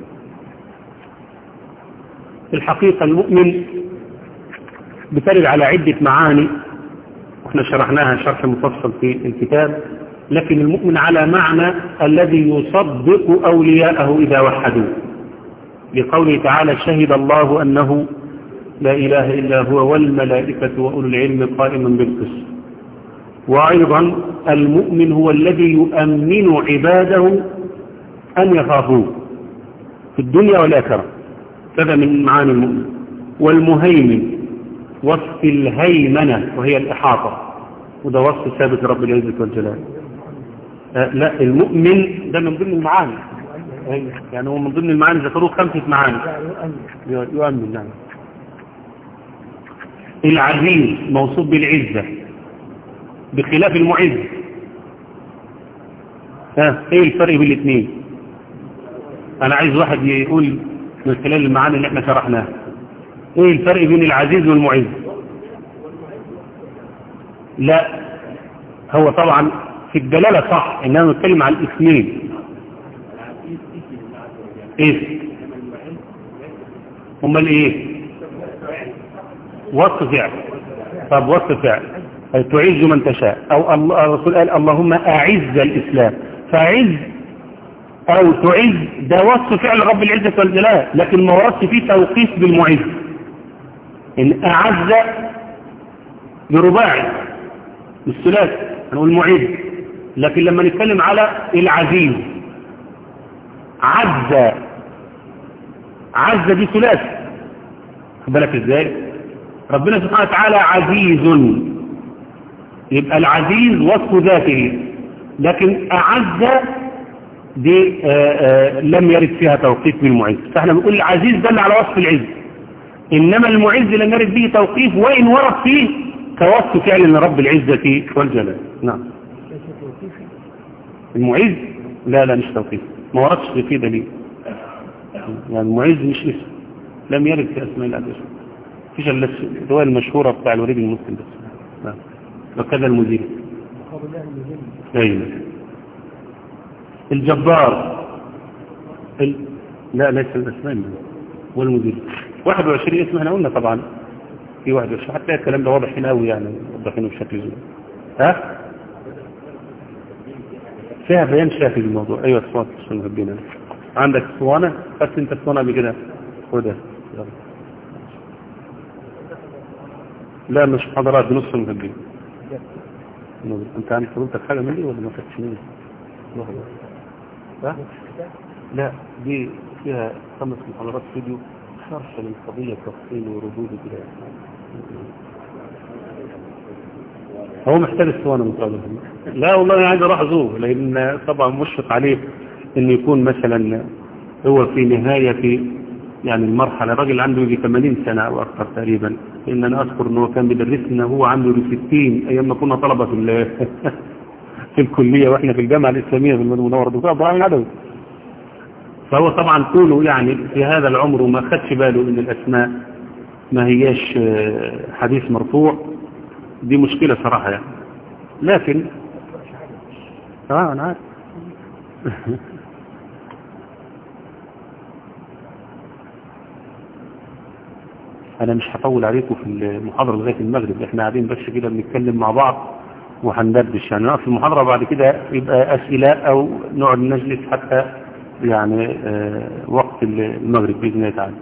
في الحقيقة المؤمن بترد على عدة معاني احنا شرحناها شرح مفصل في الكتاب لكن المؤمن على معنى الذي يصدق أولياءه إذا وحدوه لقوله تعالى شهد الله أنه لا إله إلا هو والملائكة وأولو العلم قائما بالقسط وأيضا المؤمن هو الذي يؤمن عباده أن يخافوه في الدنيا والآخرة هذا من معاني المؤمن والمهيمن وصف الهيمنة وهي الإحاطة وده وصف ثابت رب العزة والجلال آه لا المؤمن ده من ضمن المعاني يعني هو من ضمن المعاني ذكروه خمسة معاني يؤمن يعني العزيز موصوف بالعزة بخلاف المعز ها ايه الفرق بين الاثنين انا عايز واحد يقول من خلال المعاني اللي احنا شرحناها ايه الفرق بين العزيز والمعز لا هو طبعا في الدلالة صح اننا نتكلم عن الاثنين ايه امال ايه وصف فعل طب وصف فعل تعز من تشاء او الله الرسول قال اللهم اعز الاسلام فاعز او تعز ده وصف فعل رب العزة والجلال لكن ما وردش فيه توقيف بالمعز ان اعز برباعي بالثلاث هنقول معز لكن لما نتكلم على العزيز عز عز دي ثلاث خد بالك ازاي ربنا سبحانه وتعالى عزيز يبقى العزيز وصف ذاته لكن أعز دي آآ آآ لم يرد فيها توقيف بالمعز فاحنا بنقول العزيز دل على وصف العز إنما المعز لم يرد به توقيف وإن ورد فيه كوصف فعل لرب العزة والجلال نعم المعز لا لا مش توقيف ما وردش فيه دليل يعني المعز مش اسم لم يرد في أسماء الأدوية فيش الا الرواية المشهورة بتاع الوليد المسلم بس نعم وكذا المزيد ايوه الجبار ال... لا ليس الاسماء والمدير 21 اسم احنا قلنا طبعا في 21 حتى الكلام ده واضح هنا قوي يعني واضحينه بشكل زي ها فيها بيان شافي للموضوع ايوه اسوان اسوان ربنا عندك اسوانه بس انت اسوانه قبل كده خدها يلا لا مش محاضرات بنص المهبين انت عندك فضلتك حاجه مني ولا ما خدتش مني الله أكبر. ها لا دي فيها خمس محاضرات فيديو شرح للقضيه تفصيل وردود كده هو محتاج اسوانه مطالب لا والله انا عايز اروح ازوره لان طبعا مشفق عليه انه يكون مثلا هو في نهايه يعني المرحله راجل عنده يجي 80 سنه او اكثر تقريبا لان انا اذكر انه كان بيدرسنا هو عنده 60 ايام ما كنا طلبه في ال- في الكليه واحنا في الجامعه الاسلاميه في المدينه المنوره دكتور عبد الرحمن العدوي فهو طبعا كونه يعني في هذا العمر وما خدش باله ان الاسماء ما هياش آه، حديث مرفوع دي مشكلة صراحة يعني لكن اه انا عارف انا مش هطول عليكم في المحاضرة لغاية المغرب احنا قاعدين بس كده بنتكلم مع بعض وهندردش يعني نقف المحاضرة بعد كده يبقى اسئلة او نقعد نجلس حتى يعني آه وقت المغرب بإذن الله تعالى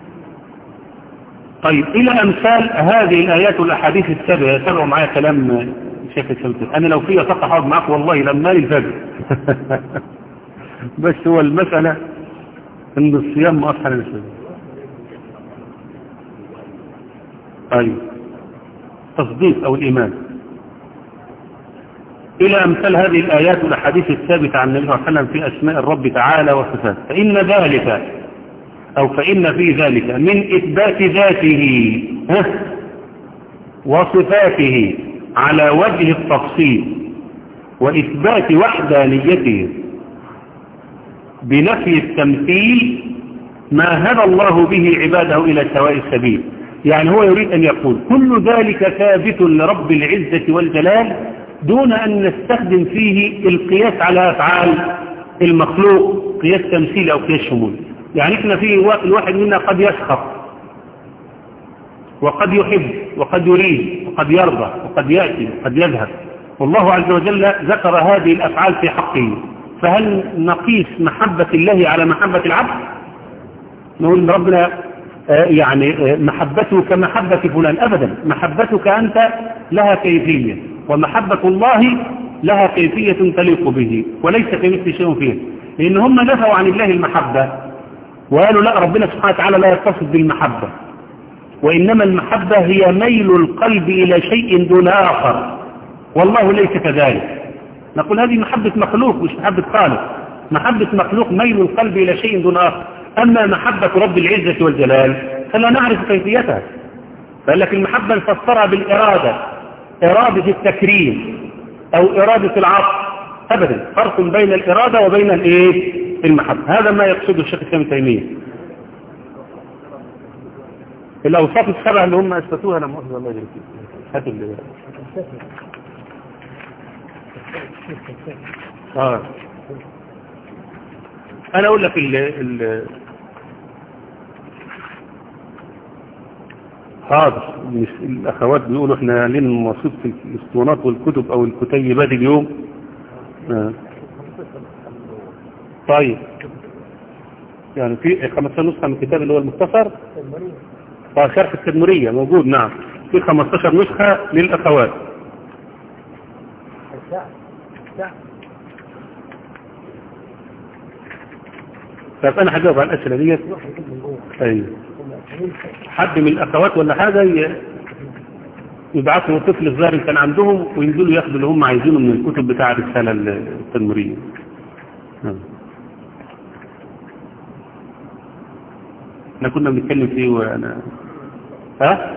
طيب إلى أمثال هذه الآيات والأحاديث السابقة تابعوا معايا كلام شيخ الشمسي أنا لو فيها طاقة هقعد معاك والله لما لي الفجر بس هو المسألة إن الصيام مؤثر للسبب طيب تصديق أو الإيمان إلى أمثال هذه الآيات والأحاديث الثابتة عن النبي صلى الله عليه وسلم في أسماء الرب تعالى وصفاته فإن ذلك أو فإن في ذلك من إثبات ذاته ها وصفاته على وجه التفصيل وإثبات وحدانيته بنفي التمثيل ما هدى الله به عباده إلى سواء السبيل يعني هو يريد أن يقول كل ذلك ثابت لرب العزة والجلال دون أن نستخدم فيه القياس على أفعال المخلوق قياس تمثيل أو قياس شمول يعني احنا في الواحد منا قد يسخط وقد يحب وقد يريد وقد يرضى وقد يأتي وقد يذهب والله عز وجل ذكر هذه الأفعال في حقه فهل نقيس محبة الله على محبة العبد نقول ربنا يعني محبته كمحبة فلان أبدا محبتك أنت لها كيفية ومحبة الله لها كيفية تليق به وليس كمثل شيء فيه لأن هم نفوا عن الله المحبة وقالوا لا ربنا سبحانه وتعالى لا يتصف بالمحبة وإنما المحبة هي ميل القلب إلى شيء دون آخر والله ليس كذلك نقول هذه محبة مخلوق مش محبة خالق محبة مخلوق ميل القلب إلى شيء دون آخر أما محبة رب العزة والجلال فلا نعرف كيفيتها فقال لك المحبة نفسرها بالإرادة إرادة التكريم أو إرادة العطف أبدا فرق بين الإرادة وبين الإيه المحبة هذا ما يقصده الشيخ الإسلام تيمية الأوصاف السبع اللي هم أثبتوها لما أخذ الله يجري فيه هاتوا اللي آه. أنا أقول لك ال ال حاضر الأخوات بيقولوا إحنا لنا مواصيب في الاسطوانات والكتب أو الكتيبات اليوم آه. طيب يعني في 15 نسخة من الكتاب اللي هو المختصر اه شرح التدمرية موجود نعم في 15 نسخة للأخوات طيب أنا هجاوب على الأسئلة ديت أيوه حد من الأخوات ولا حاجة ي- يبعثوا الطفل الظاهر اللي كان عندهم وينزلوا ياخدوا اللي هم عايزينه من الكتب بتاع الرسالة التدمرية نعم. احنا كنا بنتكلم فيه وانا ها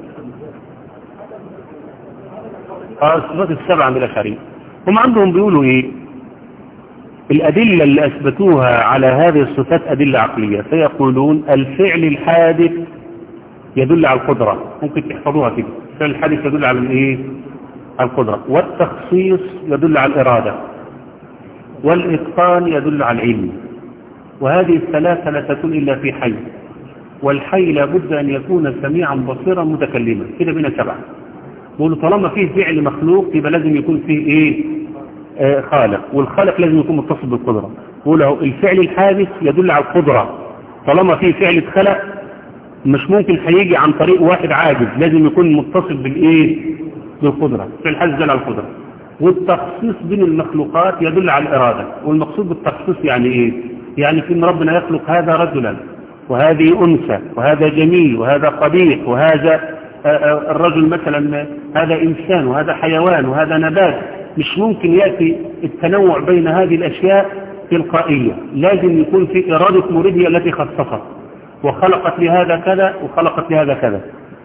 اه الصفات السبعة عند الاشعرية هم عندهم بيقولوا ايه الادلة اللي اثبتوها على هذه الصفات ادلة عقلية فيقولون الفعل الحادث يدل على القدرة ممكن تحفظوها كده الفعل الحادث يدل على الايه على القدرة والتخصيص يدل على الارادة والإتقان يدل على العلم وهذه الثلاثة لا تكون إلا في حي والحي لابد أن يكون سميعا بصيرا متكلما كده بنا سبعة بقولوا طالما فيه فعل مخلوق يبقى لازم يكون فيه إيه آه خالق والخالق لازم يكون متصل بالقدرة بقولوا الفعل الحادث يدل على القدرة طالما فيه فعل اتخلق مش ممكن هيجي عن طريق واحد عاجز لازم يكون متصل بالإيه بالقدرة في الحدث دل على القدرة والتخصيص بين المخلوقات يدل على الإرادة والمقصود بالتخصيص يعني إيه يعني في ان ربنا يخلق هذا رجلا وهذه أنثى وهذا جميل وهذا قبيح وهذا الرجل مثلا هذا إنسان وهذا حيوان وهذا نبات مش ممكن يأتي التنوع بين هذه الأشياء تلقائية لازم يكون في إرادة مريد هي التي خصصت وخلقت لهذا كذا وخلقت لهذا كذا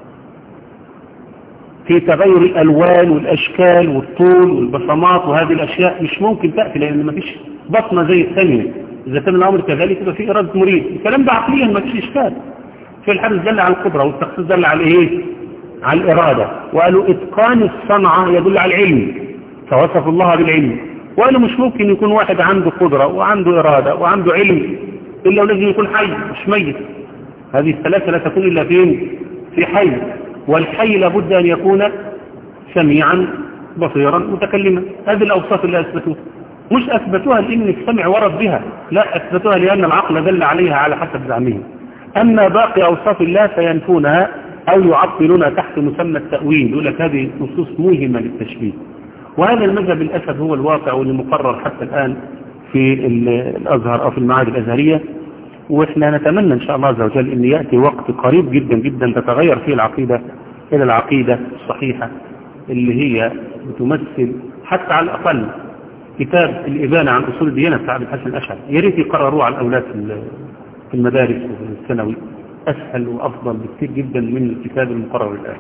في تغير الألوان والأشكال والطول والبصمات وهذه الأشياء مش ممكن تأتي لأن ما فيش بطنة زي الثانية إذا كان الأمر كذلك يبقى في إرادة مريد الكلام ده عقليا ما فيش إشكال في الحدث دل على القدرة والتخصيص دل على إيه؟ على الإرادة وقالوا إتقان الصنعة يدل على العلم فوصف الله بالعلم وقالوا مش ممكن يكون واحد عنده قدرة وعنده إرادة وعنده علم إلا ولازم يكون حي مش ميت هذه الثلاثة لا تكون إلا فين في حي والحي لابد أن يكون سميعا بصيرا متكلما هذه الأوصاف اللي أثبتوها مش أثبتوها لأن السمع ورد بها لا أثبتوها لأن العقل دل عليها على حسب زعمهم أما باقي أوصاف الله فينفونها أو يعطلونها تحت مسمى التأويل يقول لك هذه نصوص موهمة للتشبيه وهذا المذهب للأسف هو الواقع واللي مقرر حتى الآن في الأزهر أو في المعاهد الأزهرية وإحنا نتمنى إن شاء الله عز وجل أن يأتي وقت قريب جدا جدا تتغير فيه العقيدة إلى العقيدة الصحيحة اللي هي بتمثل حتى على الأقل كتاب الإبانة عن أصول الديانة بتاع ابن حسن الأشعري يا ريت يقرروه على الأولاد في المدارس وفي الثانوي أسهل وأفضل بكثير جدا من الكتاب المقرر الآن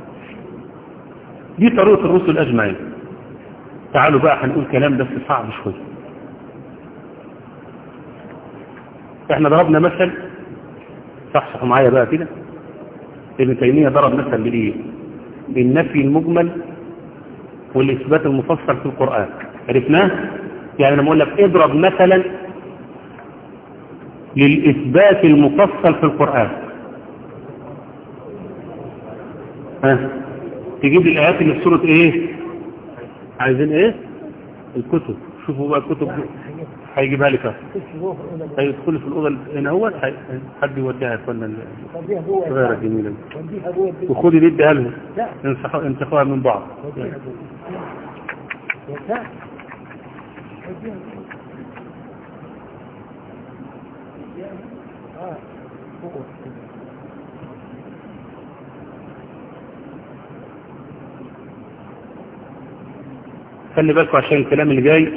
دي طريقة الرسل أجمعين تعالوا بقى هنقول كلام بس صعب شوي احنا ضربنا مثل صحصحوا معايا بقى كده ابن تيمية ضرب مثل لإيه بالنفي المجمل والإثبات المفصل في القرآن عرفناه يعني لما اقول لك اضرب مثلا للإثبات المفصل في القرآن ها تجيب لي الآيات اللي في سورة ايه عايزين ايه الكتب شوفوا بقى الكتب هيجيبها لك هيدخل في الأوضة هنا هو حد يوديها يكون الصغيرة الجميلة وخدي دي اديها لهم انسخوها من بعض خلي بالكم عشان الكلام اللي جاي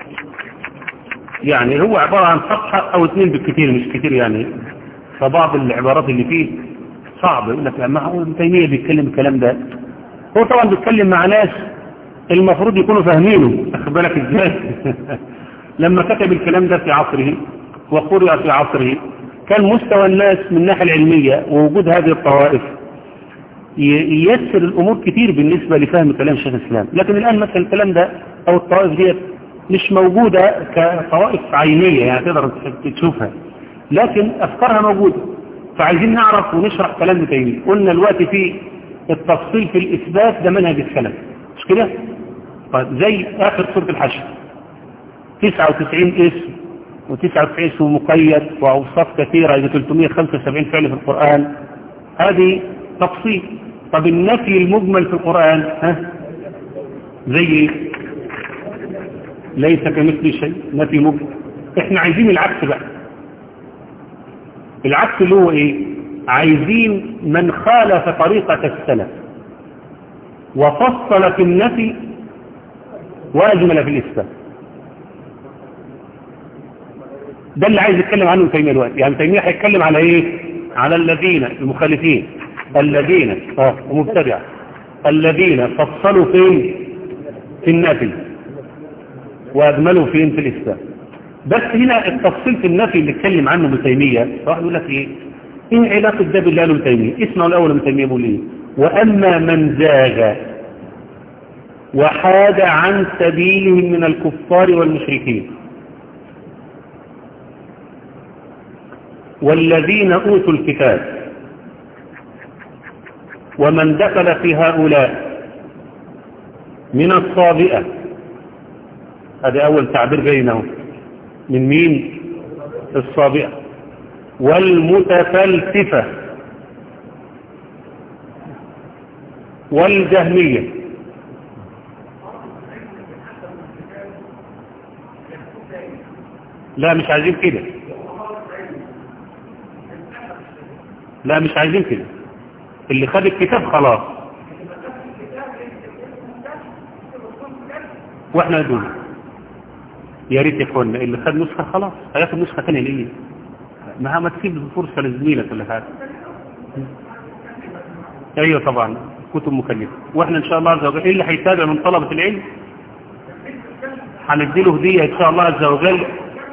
يعني هو عبارة عن صفحة او اتنين بالكثير مش كتير يعني فبعض العبارات اللي فيه صعب يقول لك لما هو ابن تيمية بيتكلم الكلام ده هو طبعا بيتكلم مع ناس المفروض يكونوا فاهمينه اخد بالك ازاي لما كتب الكلام ده في عصره وقرئ في عصره كان مستوى الناس من الناحية العلمية ووجود هذه الطوائف ييسر الأمور كتير بالنسبة لفهم كلام شيخ الإسلام لكن الآن مثلا الكلام ده أو الطوائف ديت مش موجودة كطوائف عينية يعني تقدر تشوفها لكن أفكارها موجودة فعايزين نعرف ونشرح كلام ابن تيمية قلنا الوقت في التفصيل في الإثبات ده منهج السلف مش كده؟ طيب زي آخر سورة الحشر 99 اسم و99 اسم مقيد وأوصاف كثيرة إذا 375 فعل في القرآن هذه تفصيل طب النفي المجمل في القرآن ها زي ليس كمثل شيء نفي مجمل احنا عايزين العكس بقى العكس اللي هو ايه عايزين من خالف طريقة السلف وفصل في النفي واجمل في الإثبات ده اللي عايز يتكلم عنه تيمية الوقت يعني تيمية هيتكلم على ايه على الذين المخالفين الذين اه ومبتدع الذين فصلوا فين في النفي واجملوا فين في الإثبات بس هنا التفصيل في النفي اللي اتكلم عنه ابن تيمية واحد يقول لك ايه ايه علاقة ده بالله ابن تيمية اسمعوا الاول ابن تيمية بيقول ايه واما من زاغ وحاد عن سبيلهم من الكفار والمشركين والذين أوتوا الكتاب ومن دخل في هؤلاء من الصابئة هذا أول تعبير بينه من مين الصابئة والمتفلسفة والجهمية لا مش عايزين كده لا مش عايزين كده اللي خد الكتاب خلاص واحنا دول يا ريت يا اخوانا اللي خد نسخه خلاص هياخد نسخه ثانيه ليه ما ما تسيب فرصه لزميلك ولا حاجه ايوه طبعا كتب مكلفه واحنا ان شاء الله عز وجل ايه اللي هيتابع من طلبه العلم هنديله هديه ان شاء الله عز وجل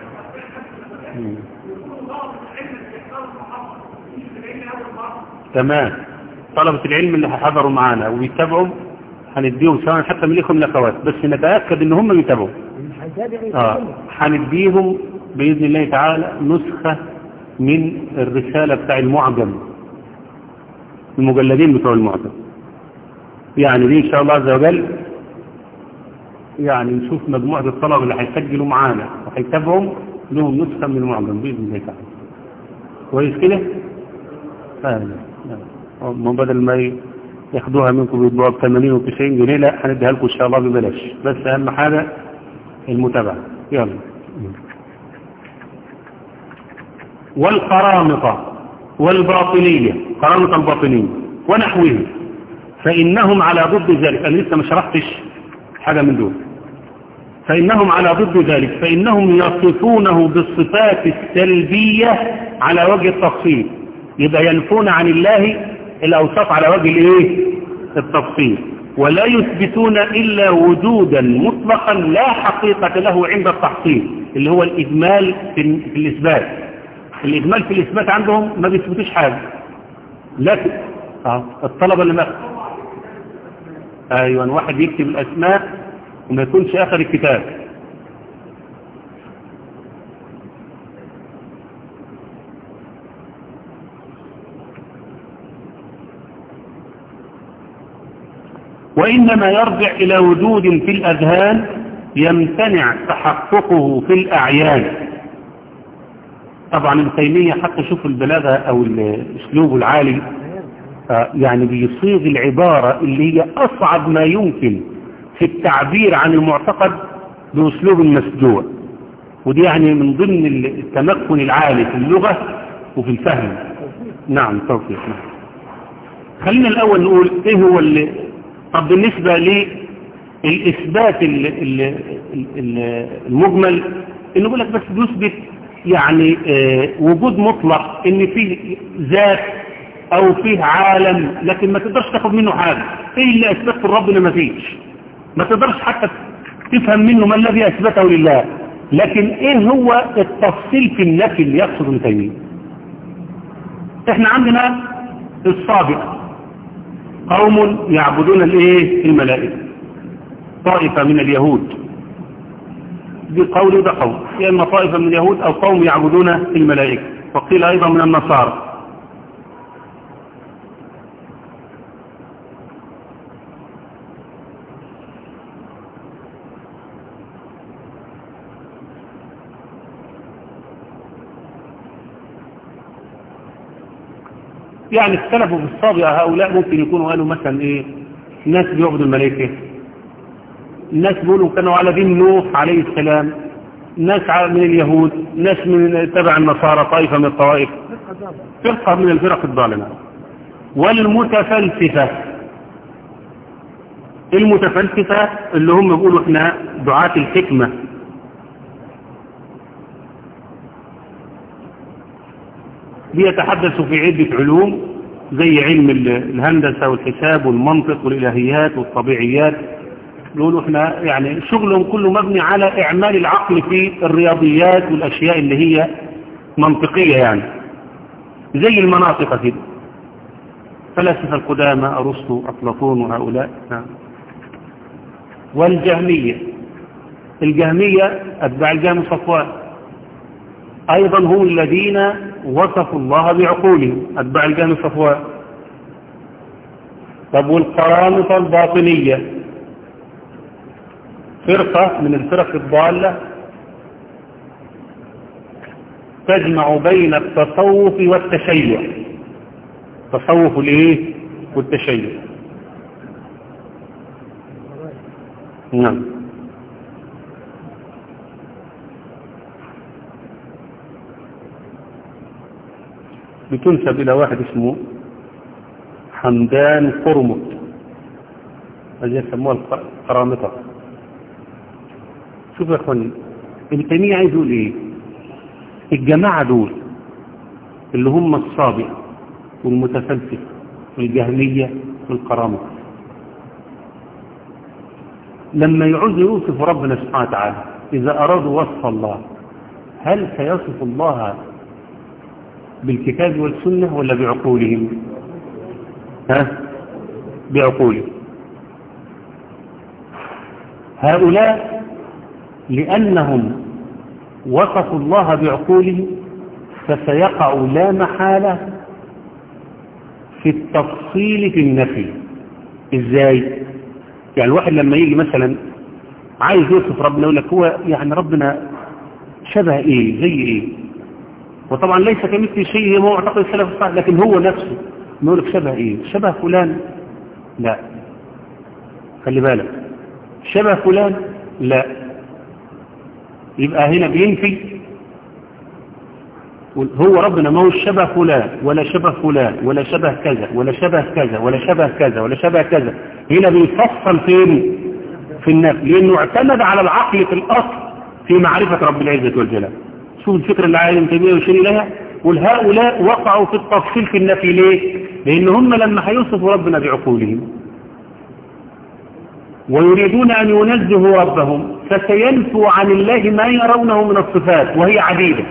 تمام طلبة العلم اللي حضروا معانا وبيتابعوا هنديهم سواء حتى من الإخوة من الأخوات بس نتأكد إن هم بيتابعوا مش هيتابع آه يتكلم. هنديهم بإذن الله تعالى نسخة من الرسالة بتاع المعجم المجلدين بتوع المعجم يعني دي إن شاء الله عز وجل يعني نشوف مجموعة الطلبة اللي هيسجلوا معانا وهيتابعوا لهم نسخة من المعجم بإذن الله تعالى كويس كده؟ فاهم هم بدل ما ي- ياخدوها منكم ويدوها ب 80 و 90 جنيه لا هنديها لكم ان شاء الله ببلاش بس اهم حاجه المتابعه يلا والقرامطه والباطنيه قرامطه الباطنيه ونحوهم فانهم على ضد ذلك انا لسه ما شرحتش حاجه من دول فإنهم على ضد ذلك فإنهم يصفونه بالصفات السلبية على وجه التفصيل يبقى ينفون عن الله الأوصاف على وجه الإيه؟ التفصيل ولا يثبتون إلا وجودا مطلقا لا حقيقة له عند التحصيل اللي هو الإجمال في, في الإثبات الإجمال في الإثبات عندهم ما بيثبتوش حاجة لكن آه الطلبة اللي ما أيوة واحد يكتب الأسماء وما يكونش آخر الكتاب وإنما يرجع إلى وجود في الأذهان يمتنع تحققه في الأعيان طبعا ابن تيمية حتى شوف البلاغة أو الأسلوب العالي آه، يعني بيصيغ العبارة اللي هي أصعب ما يمكن في التعبير عن المعتقد بأسلوب مسجوع ودي يعني من ضمن التمكن العالي في اللغة وفي الفهم نعم توفيق نعم. خلينا الأول نقول إيه هو اللي طب بالنسبة للإثبات ال- ال- ال- المجمل إنه يقول لك بس بيثبت يعني آه، وجود مطلق إن فيه ذات أو فيه عالم لكن ما تقدرش تاخد منه حاجة إيه اللي أثبته ربنا ما فيش ما تقدرش حتى تفهم منه ما الذي أثبته لله لكن إيه هو التفصيل في النفي اللي يقصد ابن تيمية إحنا عندنا الصابئة قوم يعبدون الايه الملائكة طائفة من اليهود دي قول وده قول يا إما طائفة من اليهود أو قوم يعبدون الملائكة وقيل أيضا من النصارى يعني اختلفوا في الصابئة هؤلاء ممكن يكونوا قالوا مثلا ايه ناس بيعبدوا الملائكة ناس بيقولوا كانوا على دين نوح عليه السلام ناس ع- من اليهود ناس من تبع النصارى طائفة من الطوائف فرقة ضابط. فرقة من الفرق الظالمة والمتفلسفة المتفلسفة اللي هم بيقولوا احنا دعاة الحكمة بيتحدثوا في عدة علوم زي علم ال- الهندسة والحساب والمنطق والإلهيات والطبيعيات بيقولوا احنا يعني شغلهم كله مبني على إعمال العقل في الرياضيات والأشياء اللي هي منطقية يعني زي المناطق كده فلاسفة القدامى أرسطو أفلاطون وهؤلاء نعم. والجهمية الجهمية أتباع الجهم صفوان أيضا هم الذين وصفوا الله بعقولهم أتباع الجهل صفوان طب والقرامطة الباطنية فرقة من الفرق الضالة تجمع بين التصوف والتشيع التصوف الايه والتشيع نعم بتنسب إلى واحد اسمه حمدان قرمط هذه يسموها القرامطة شوف يا اخواني ابن تيمية عايز يقول ايه الجماعة دول اللي هم الصابئ والمتفلسف والجهمية والقرامطة لما يعوز يوصف ربنا سبحانه وتعالى إذا أرادوا وصف الله هل سيصف الله بالكتاب والسنة ولا بعقولهم ها بعقولهم هؤلاء لأنهم وصفوا الله بعقولهم فسيقع لا محالة في التفصيل في النفي ازاي يعني الواحد لما يجي مثلا عايز يوصف ربنا يقول لك هو يعني ربنا شبه ايه زي ايه وطبعا ليس كمثل شيء هو معتقد السلف الصالح لكن هو نفسه يقول لك شبه ايه شبه فلان لا خلي بالك شبه فلان لا يبقى هنا بينفي هو ربنا ما هو شبه فلان ولا شبه فلان ولا شبه كذا ولا شبه كذا ولا شبه كذا ولا شبه كذا هنا بيفصل فين في النفي لانه اعتمد على العقل في الاصل في معرفة رب العزة والجلال شوف الفكرة اللي عايز تبيه ويشير لها والهؤلاء وقعوا في التفصيل في النفي ليه لان هم لما هيوصفوا ربنا بعقولهم ويريدون أن ينزهوا ربهم فسينفوا عن الله ما يرونه من الصفات وهي عديدة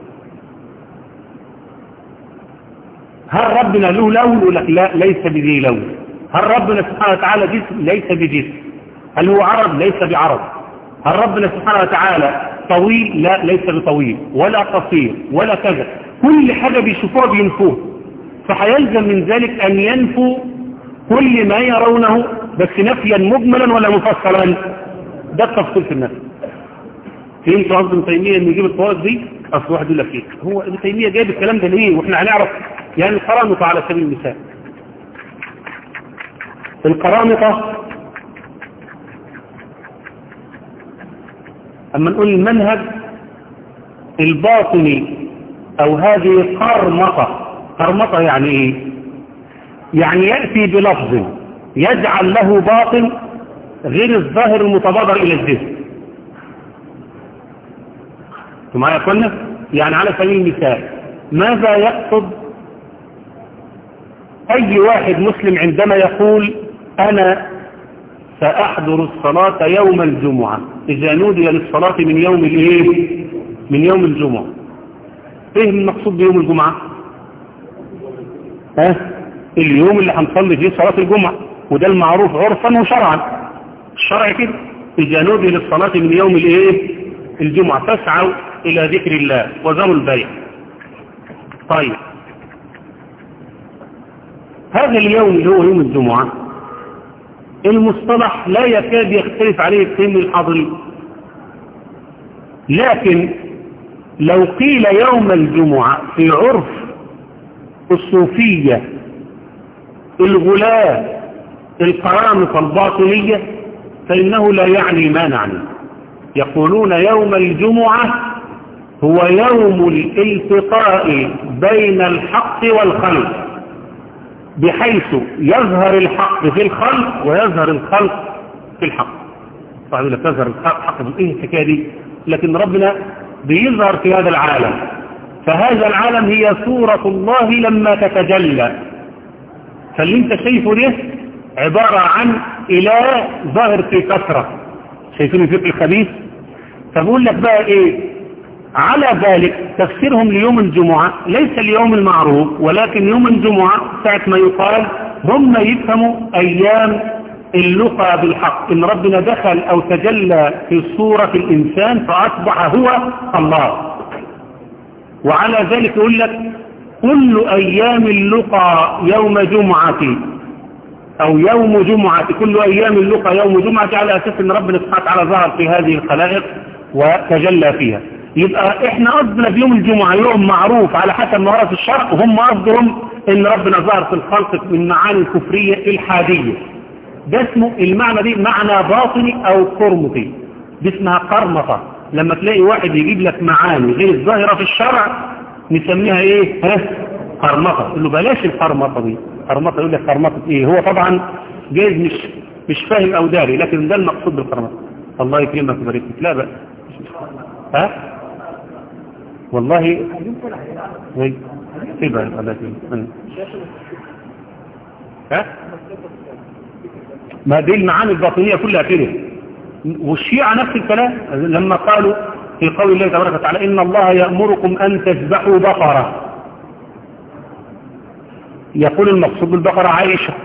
هل ربنا له لون يقول لك لا ليس بذي لون هل ربنا سبحانه وتعالى جسم ليس بجسم هل هو عرض ليس بعرض هل ربنا سبحانه وتعالى طويل لا ليس بطويل ولا قصير ولا كذا كل حاجة بيشوفوها بينفوه فحيلزم من ذلك أن ينفوا كل ما يرونه بس نفيا مجملا ولا مفصلا ده التفصيل في النفي فهمت قصد ابن تيميه انه يجيب الطوائف دي اصل واحد يقول لك ايه هو ابن تيميه جايب الكلام ده ليه واحنا هنعرف يعني القرامطه على سبيل المثال القرامطه اما نقول المنهج الباطني او هذه قرمطه قرمطه يعني ايه يعني يأتي بلفظ يجعل له باطن غير الظاهر المتبادر إلى الذهن ثم يا كنا يعني على سبيل المثال ماذا يقصد أي واحد مسلم عندما يقول أنا سأحضر الصلاة يوم الجمعة إذا نودي للصلاة من يوم الإيه من يوم الجمعة إيه المقصود بيوم الجمعة ها اليوم اللي هنصلي فيه صلاة الجمعة وده المعروف عرفا وشرعا الشرع كده إذا نودي للصلاة من يوم الايه الجمعة فاسعوا إلى ذكر الله وذروا البيع طيب هذا اليوم اللي هو يوم الجمعة المصطلح لا يكاد يختلف عليه كثير من الحاضرين لكن لو قيل يوم الجمعة في عرف الصوفية الغلاة القرامطة الباطنية فإنه لا يعني ما نعني يقولون يوم الجمعة هو يوم الالتقاء بين الحق والخلق بحيث يظهر الحق في الخلق ويظهر الخلق في الحق صحيح لك يظهر الحق في ايه الحكايه دي لكن ربنا بيظهر في هذا العالم فهذا العالم هي صورة الله لما تتجلى فاللي انت شايفه ده عبارة عن إله ظاهر في كثرة شايفين الفكر الخبيث فبقول لك بقى ايه على ذلك تفسيرهم ليوم الجمعة ليس اليوم المعروف ولكن يوم الجمعة ساعة ما يقال هم يفهموا أيام اللقى بالحق إن ربنا دخل أو تجلى في صورة الإنسان فأصبح هو الله وعلى ذلك يقول لك كل أيام اللقى يوم جمعة أو يوم جمعة كل أيام اللقى يوم جمعة على أساس أن ربنا سبحانه وتعالى ظهر في هذه الخلائق وتجلى فيها يبقى احنا قصدنا في يوم الجمعة يوم معروف على حسب ما ورد في الشرع وهم قصدهم ان ربنا ظهر في الخلق من معاني الكفرية الحادية ده اسمه المعنى دي معنى باطني او قرمطي دي اسمها قرمطة لما تلاقي واحد يجيب لك معاني غير الظاهرة في الشرع نسميها ايه ها قرمطة يقول له بلاش القرمطة دي قرمطة يقول لك قرمطة ايه هو طبعا جايز مش مش فاهم او داري لكن ده المقصود بالقرمطة الله يكرمك ويبارك فيك لا بقى ها والله هي تبقى على ها ما دي المعاني الباطنية كلها كده والشيعة نفس الكلام لما قالوا في قول الله تبارك وتعالى إن الله يأمركم أن تذبحوا بقرة يقول المقصود بالبقرة عائشة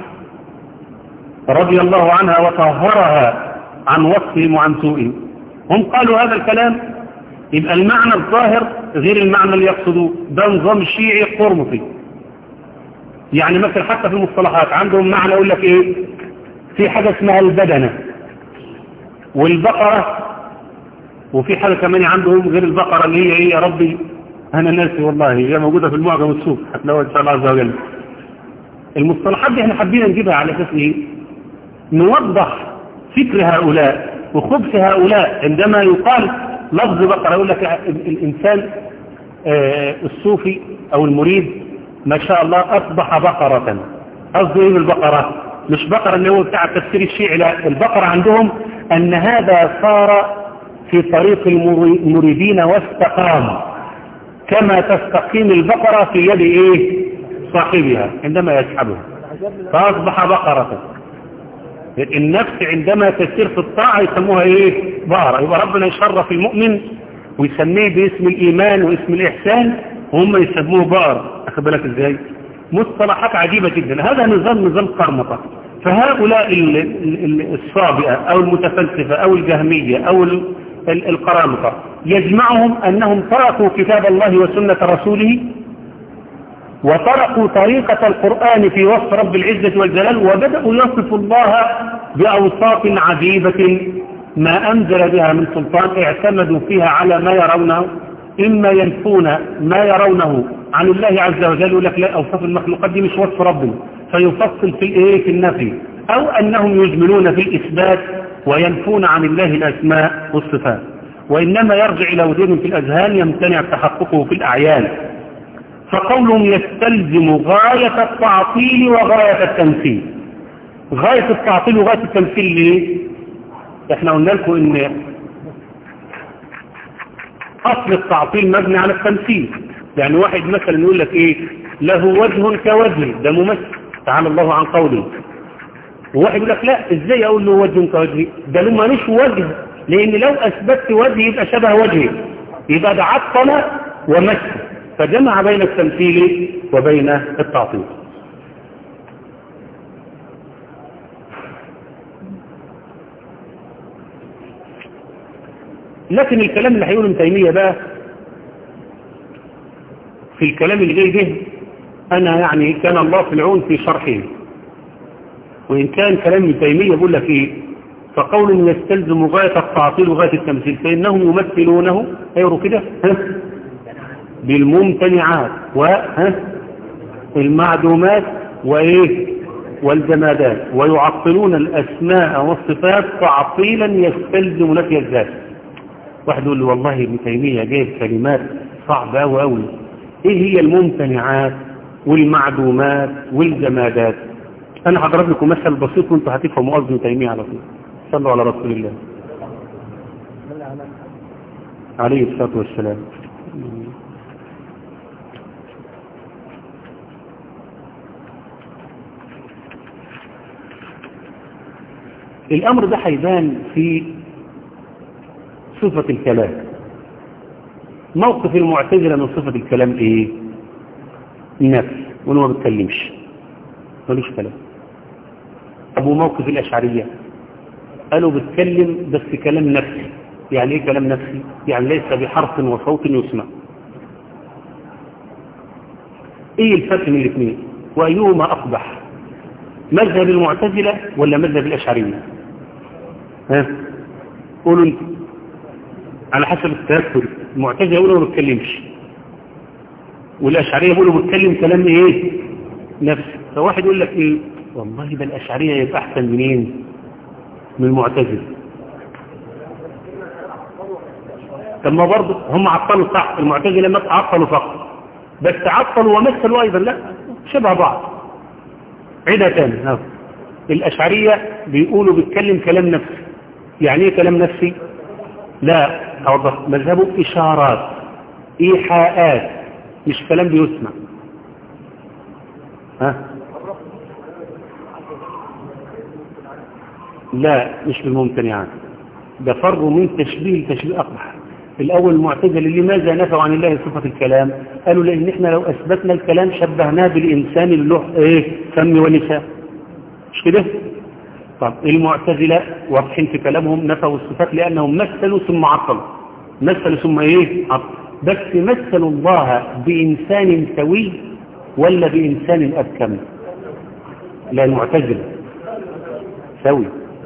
رضي الله عنها وطهرها عن وصفهم وعن سوءهم هم قالوا هذا الكلام يبقى المعنى الظاهر غير المعنى اللي يقصدوه ده نظام شيعي قرمطي يعني مثلا حتى في المصطلحات عندهم معنى يقول لك ايه في حاجة اسمها البدنة والبقرة وفي حاجة كمان عندهم غير البقرة اللي هي ايه يا ربي انا ناسي والله هي موجودة في المعجم السوق هتلاقوها ان شاء الله عز وجل المصطلحات دي احنا حابين نجيبها على اساس ايه نوضح فكر هؤلاء وخبث هؤلاء عندما يقال لفظ بقرة يقول لك الإنسان آه الصوفي أو المريد ما شاء الله أصبح بقرة قصده إيه بالبقرة مش بقرة اللي هو بتاع التفسير الشيعي لا البقرة عندهم أن هذا صار في طريق المريدين واستقام كما تستقيم البقرة في يد إيه صاحبها عندما يسحبها فأصبح بقرة النفس عندما تسير في الطاعة يسموها ايه بقرة يبقى ربنا يشرف المؤمن ويسميه باسم الإيمان واسم الإحسان وهم يسموه بقر أخذ بالك ازاي مصطلحات عجيبة جدا هذا نظام نظام قرمطة فهؤلاء الصابئة أو المتفلسفة أو الجهمية أو القرامطة يجمعهم أنهم تركوا كتاب الله وسنة رسوله وتركوا طريقة القرآن في وصف رب العزة والجلال وبدأوا يصفوا الله بأوصاف عجيبة ما أنزل بها من سلطان اعتمدوا فيها على ما يرونه إما ينفون ما يرونه عن الله عز وجل يقول لك لا أوصاف المخلوقات دي مش وصف ربنا فيفصل في الإيه في النفي أو أنهم يجملون في الإثبات وينفون عن الله الأسماء والصفات وإنما يرجع إلى وجود في الأذهان يمتنع تحققه في الأعيان فقولهم يستلزم غاية التعطيل وغاية التمثيل غاية التعطيل وغاية التمثيل ليه احنا قلنا لكم ان اصل التعطيل مبني على التمثيل يعني واحد مثلا يقول لك ايه له وجه كوجه ده ممثل تعالى الله عن قوله وواحد يقول لك لا ازاي اقول له وجه كوجهي ده له ماليش وجه لان لو اثبتت وجهي يبقى شبه وجهي يبقى ده عطل ومثل فجمع بين التمثيل وبين التعطيل لكن الكلام اللي هيقوله ابن تيمية بقى في الكلام اللي جاي به أنا يعني كان الله في العون في شرحه وإن كان كلام ابن تيمية بقول لك إيه فقول يستلزم غاية التعطيل وغاية التمثيل فإنهم يمثلونه أيروا كده ها بالممتنعات والمعدومات وإيه والجمادات ويعطلون الأسماء والصفات تعطيلا يستلزم نفي الذات واحد يقول له والله ابن تيمية جايب كلمات صعبة أوي أوي إيه هي الممتنعات والمعدومات والجمادات أنا هضرب لكم مثل بسيط وانتوا هتفهموا قصد ابن تيمية على طول صلوا على رسول الله عليه الصلاة والسلام الأمر ده هيبان في صفة الكلام موقف المعتزلة من صفة الكلام ايه نفي وانه ما بيتكلمش ملوش كلام ابو موقف الاشعرية قالوا بيتكلم بس كلام نفسي يعني ايه كلام نفسي يعني ليس بحرف وصوت يسمع ايه الفرق من الاثنين وايهما اقبح مذهب المعتزلة ولا مذهب الاشعرية ها قولوا انت على حسب التذكر المعتزلة يقولوا ما بتكلمش والاشعرية يقولوا بتكلم كلام ايه نفس فواحد يقول لك ايه والله ده الاشعرية يبقى احسن منين من المعتزلة طب ما برضه هم عطلوا صح المعتزلة ما عطلوا فقط بس عطلوا ومثلوا ايضا لا شبه بعض عيدها تاني ها. الاشعرية بيقولوا بيتكلم كلام نفسي يعني ايه كلام نفسي لا اوضح مذهبه اشارات ايحاءات مش كلام بيسمع ها لا مش بالممتنعات ده فروا من تشبيه لتشبيه أقبح الأول المعتزلة لماذا نفوا عن الله صفة الكلام قالوا لأن احنا لو أثبتنا الكلام شبهناه بالإنسان اللي له إيه فم ولسان مش كده طب المعتزلة واضحين في كلامهم نفوا الصفات لأنهم مثلوا ثم عطلوا مثلوا ثم إيه عطلوا بس مثلوا الله بإنسان سوي ولا بإنسان أبكم لا المعتزلة سوي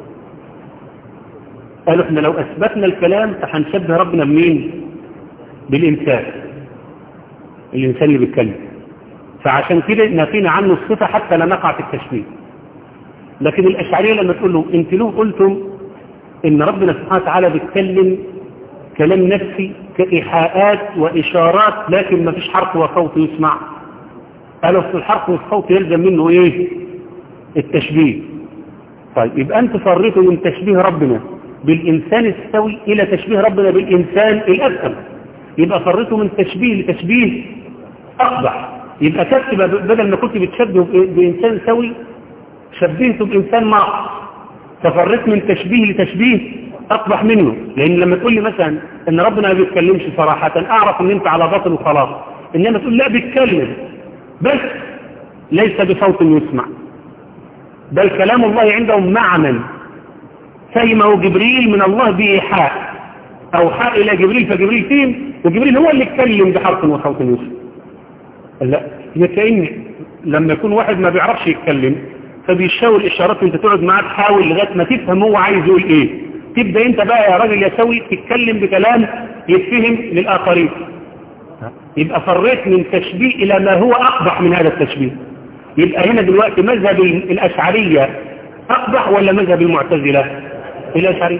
قالوا احنا لو اثبتنا الكلام فهنشبه ربنا بمين بالانسان الانسان اللي بيتكلم فعشان كده نفينا عنه الصفة حتى لا نقع في التشبيه لكن الاشعرية لما تقول لهم انت لو قلتم ان ربنا سبحانه وتعالى بيتكلم كلام نفسي كإيحاءات وإشارات لكن ما فيش حرف وصوت يسمع قالوا في الحرف والصوت يلزم منه ايه التشبيه طيب يبقى انت فريتوا من تشبيه ربنا بالإنسان السوي إلى تشبيه ربنا بالإنسان الأسفل يبقى فرته من تشبيه لتشبيه أقبح يبقى كتب بدل ما كنت بتشبه بإنسان سوي شبهته بإنسان ناقص ففرت من تشبيه لتشبيه أقبح منه لأن لما تقول لي مثلا إن ربنا ما بيتكلمش صراحة أعرف إن أنت على باطل وخلاص إنما تقول لا بيتكلم بس ليس بصوت يسمع بل كلام الله عندهم معنى فهمه جبريل من الله بإيحاء أوحى إلى جبريل فجبريل فهم وجبريل هو اللي اتكلم بحرف وصوت يوسف لا هي كأن لما يكون واحد ما بيعرفش يتكلم فبيشاور الإشارات وانت تقعد معاه تحاول لغاية ما تفهم هو عايز يقول ايه تبدأ انت بقى يا راجل يا سوي تتكلم بكلام يتفهم للآخرين يبقى فريت من تشبيه إلى ما هو أقبح من هذا التشبيه يبقى هنا دلوقتي مذهب الأشعرية أقبح ولا مذهب المعتزلة الأشعرية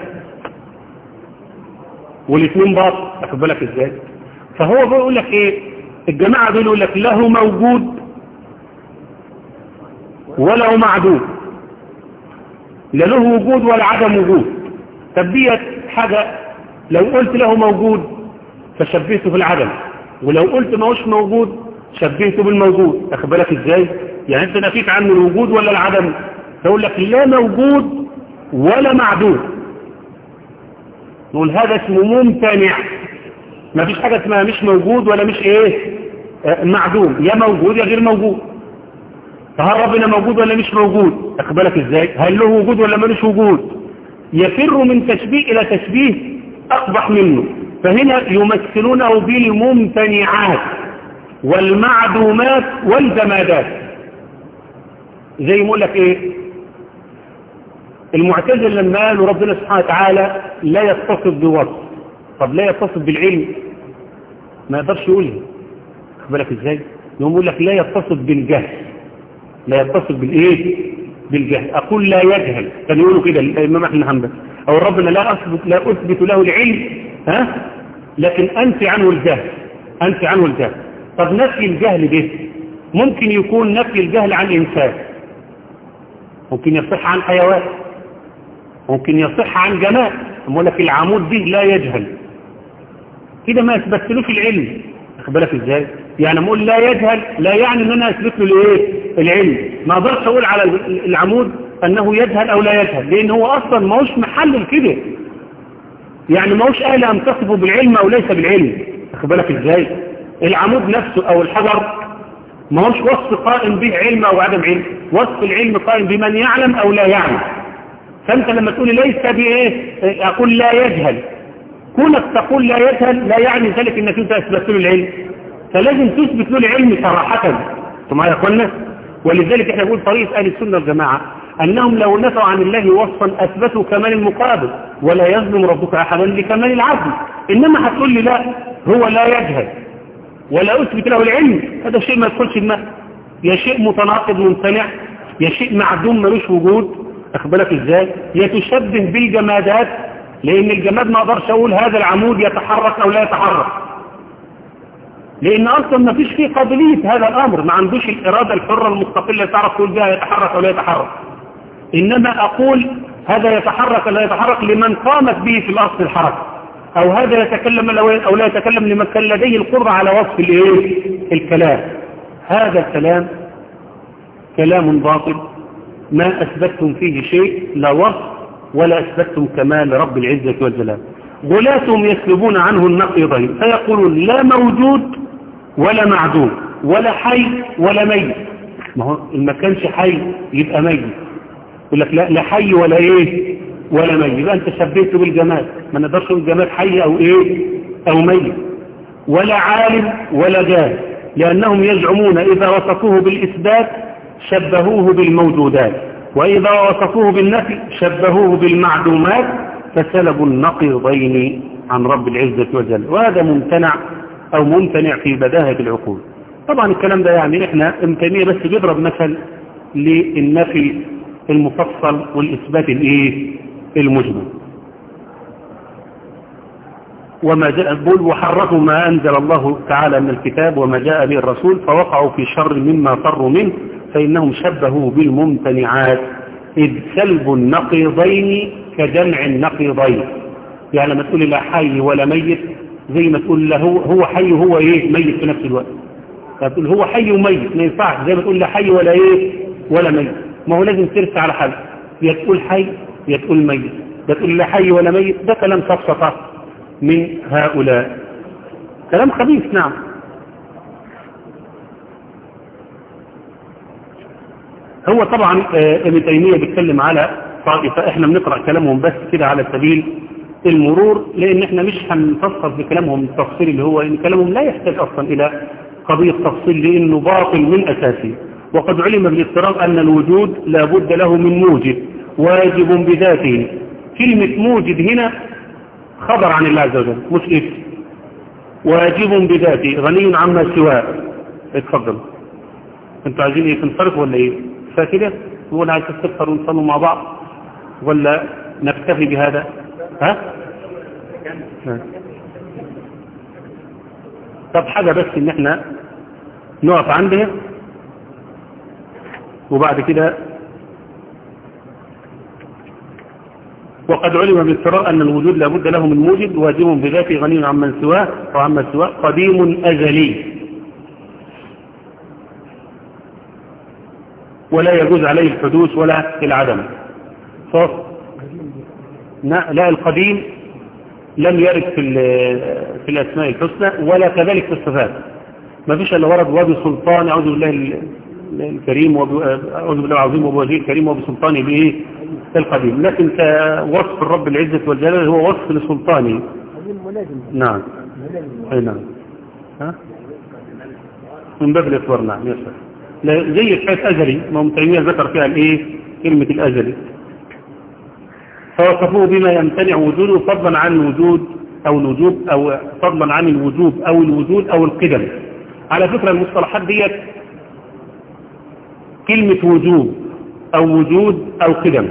والاثنين باطل أخذ بالك إزاي فهو بيقول لك إيه الجماعة دول يقول لك له موجود وله معدوم لا له وجود ولا عدم وجود طب ديت حاجة لو قلت له موجود فشبهته بالعدم ولو قلت ما هوش موجود شبهته بالموجود أخذ بالك إزاي يعني أنت نفيت عنه الوجود ولا العدم فيقول لك لا موجود ولا معدوم نقول هذا اسمه ممتنع ما فيش حاجة اسمها مش موجود ولا مش ايه آه معدوم يا موجود يا غير موجود فهل ربنا موجود ولا مش موجود اقبلك ازاي هل له وجود ولا ملوش وجود يفر من تشبيه الى تشبيه اقبح منه فهنا يمثلونه بالممتنعات والمعدومات والجمادات زي ما يقول لك ايه المعتزل لما قالوا ربنا سبحانه وتعالى لا يتصف بوصف طب لا يتصف بالعلم ما يقدرش يقولها بالك ازاي يقوم يقول لك لا يتصف بالجهل لا يتصف بالايه بالجهل اقول لا يجهل كان يقولوا كده الامام احمد حنبل او ربنا لا اثبت لا اثبت له العلم ها لكن انفي عنه الجهل انفي عنه الجهل طب نفي الجهل ده ممكن يكون نفي الجهل عن انسان ممكن يصح عن حيوان ممكن يصح عن جماد اقول لك العمود دي لا يجهل كده ما اثبتلوش العلم واخد بالك ازاي يعني اقول لا يجهل لا يعني ان انا اثبت له الايه العلم ما اقدرش اقول على العمود انه يجهل او لا يجهل لان هو اصلا ما هوش محلل كده يعني ما هوش اهل ان تصفه بالعلم او ليس بالعلم واخد بالك ازاي العمود نفسه او الحجر ما هوش وصف قائم به علم او عدم علم وصف العلم قائم بمن يعلم او لا يعلم فانت لما تقول ليس بايه اقول لا يجهل كونك تقول لا يجهل لا يعني ذلك انك انت اثبت له العلم فلازم تثبت له العلم صراحة انتوا معايا يا اخوانا ولذلك احنا بنقول طريقه اهل السنه والجماعه انهم لو نفوا عن الله وصفا اثبتوا كمال المقابل ولا يظلم ربك احدا لكمال العدل انما هتقول لي لا هو لا يجهل ولا اثبت له العلم هذا شيء ما يدخلش دماغه يا شيء متناقض ممتنع يا شيء معدوم ملوش وجود اخبرك ازاي يتشبه بالجمادات لان الجماد ما اقدرش اقول هذا العمود يتحرك او لا يتحرك لان اصلا ما فيش فيه قابليه هذا الامر ما عندوش الاراده الحره المستقله تعرف تقول بها يتحرك او لا يتحرك انما اقول هذا يتحرك لا يتحرك لمن قامت به في الاصل الحركه او هذا يتكلم او لا يتكلم لمن كان لديه القدره على وصف الايه الكلام هذا الكلام كلام باطل ما اثبتتم فيه شيء لا وصف ولا اثبتتم كمال رب العزه والجلال غلاتهم يسلبون عنه النقيضين فيقولون لا موجود ولا معدوم ولا حي ولا ميت ما هو إن ما كانش حي يبقى ميت يقول لك لا لا حي ولا ايه ولا ميت يبقى انت شبهته بالجماد ما نقدرش نقول الجماد حي او ايه او ميت ولا عالم ولا جاهل لانهم يزعمون اذا وصفوه بالاثبات شبهوه بالموجودات واذا وصفوه بالنفي شبهوه بالمعدومات فسلبوا النقيضين عن رب العزة وجل وهذا ممتنع او ممتنع في بداهة العقول طبعا الكلام ده يعني احنا امكانية بس بيضرب مثل للنفي المفصل والاثبات الايه المجمل وما جاء بول وحرفوا ما انزل الله تعالى من الكتاب وما جاء به الرسول فوقعوا في شر مما فروا منه فانهم شبهوا بالممتنعات اذ سلب النقيضين كجمع النقيضين يعني لما تقول لا حي ولا ميت زي ما تقول له هو حي وهو ايه ميت في نفس الوقت فتقول هو حي وميت ما ينفعش زي ما تقول لا حي ولا ايه ولا ميت ما هو لازم ترسى على حاجه يا تقول حي يا تقول ميت ده تقول لا حي ولا ميت ده كلام سفسطه من هؤلاء كلام خبيث نعم هو طبعا ابن تيميه بيتكلم على طائفة احنا بنقرأ كلامهم بس كده على سبيل المرور لان احنا مش هنفصل بكلامهم التفصيل اللي هو ان كلامهم لا يحتاج اصلا الى قضية تفصيل لانه باطل من اساسه وقد علم بالاضطراب ان الوجود لابد له من موجد واجب بذاته كلمة موجد هنا خبر عن الله عز وجل مش اسم واجب بذاته غني عما سواه اتفضل انتوا عايزين ايه تنصرف ولا ايه فكده هو عايز تستغفر ونصلوا مع بعض ولا نكتفي بهذا ها طب حاجة بس ان احنا نقف عندها وبعد كده وقد علم باضطرار أن الوجود لابد له من موجد واجب بذاته غني عمن سواه وعمن سواه قديم أزلي ولا يجوز عليه الحدوث ولا العدم فصل لا القديم لم يرد في في الأسماء الحسنى ولا كذلك في الصفات ما فيش إلا ورد وبسلطان أعوذ بالله الكريم أعوذ بالله العظيم وبوجهه الكريم وبسلطانه بإيه القديم لكن كوصف الرب العزة والجلال هو وصف لسلطانه نعم أي نعم ها من باب الإطوار نعم يسر زي حكاية أزلي ما هم تيمية ذكر فيها الإيه كلمة الأزلي فوصفوه بما يمتنع وجوده فضلا عن الوجود أو الوجوب أو فضلا عن الوجوب أو الوجود أو القدم على فكرة المصطلحات ديت كلمة وجوب أو وجود أو قدم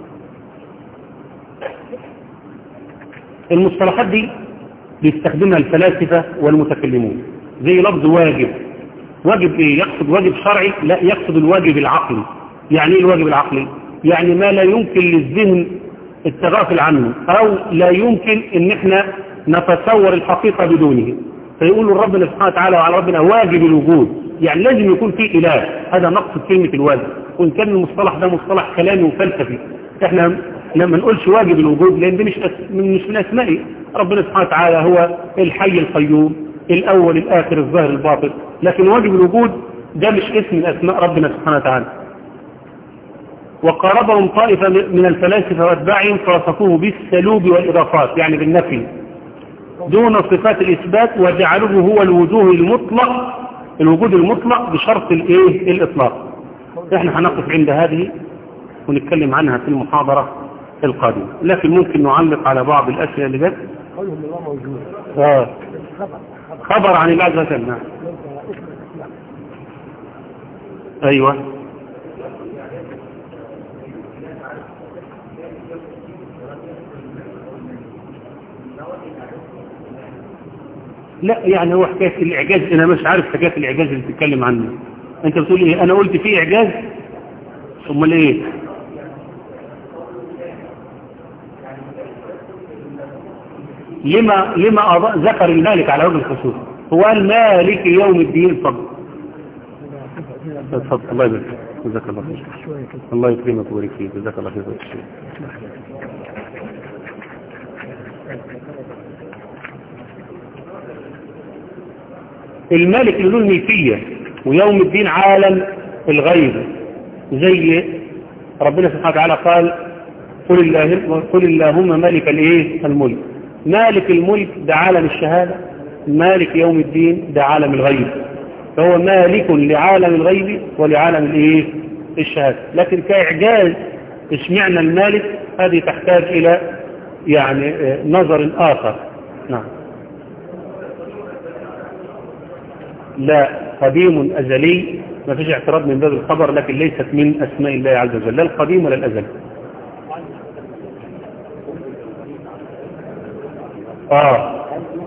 المصطلحات دي بيستخدمها الفلاسفة والمتكلمون زي لفظ واجب واجب ايه يقصد واجب شرعي لا يقصد الواجب العقلي يعني ايه الواجب العقلي يعني ما لا يمكن للذهن التغافل عنه او لا يمكن ان احنا نتصور الحقيقة بدونه فيقول ربنا سبحانه وتعالى وعلى ربنا واجب الوجود يعني لازم يكون في اله هذا نقصد كلمة الواجب وان كان المصطلح ده مصطلح كلامي وفلسفي احنا لما نقولش واجب الوجود لان ده مش أس... مش من اسمائه ربنا سبحانه وتعالى هو الحي القيوم الاول الاخر الظاهر الباطن لكن واجب الوجود ده مش اسم من اسماء ربنا سبحانه وتعالى وقاربهم طائفة من الفلاسفة واتباعهم فوصفوه بالسلوب والإضافات يعني بالنفي دون صفات الإثبات وجعلوه هو الوجوه المطلق الوجود المطلق بشرط الايه الاطلاق احنا هنقف عند هذه ونتكلم عنها في المحاضرة القادمة لكن ممكن نعلق على بعض الأسئلة اللي جت قولهم الله موجود آه. خبر خبر عن الله عز وجل نعم. ليس اسم الاسلام أيوة لا يعني هو حكاية الإعجاز أنا مش عارف حكاية الإعجاز اللي بتتكلم عنه أنت بتقول إيه أنا قلت فيه إعجاز أمال إيه لما لما أض- ذكر المالك على وجه الخصوص هو قال مالك يوم الدين فضل اتفضل الله يبارك فيك. جزاك الله خير شوية كده الله يكرمك ويبارك فيك جزاك الله خير المالك اللي له الملكية ويوم الدين عالم الغيب زي ربنا سبحانه وتعالى قال قل, الله قل اللهم مالك الايه الملك مالك الملك ده عالم الشهادة مالك يوم الدين ده عالم الغيب فهو مالك لعالم الغيب ولعالم الايه الشهادة لكن كإعجاز اشمعنى المالك هذه تحتاج إلى يعني آه، نظر آخر نعم لا قديم أزلي ما فيش اعتراض من باب الخبر لكن ليست من أسماء الله عز وجل لا القديم ولا الأزلي آه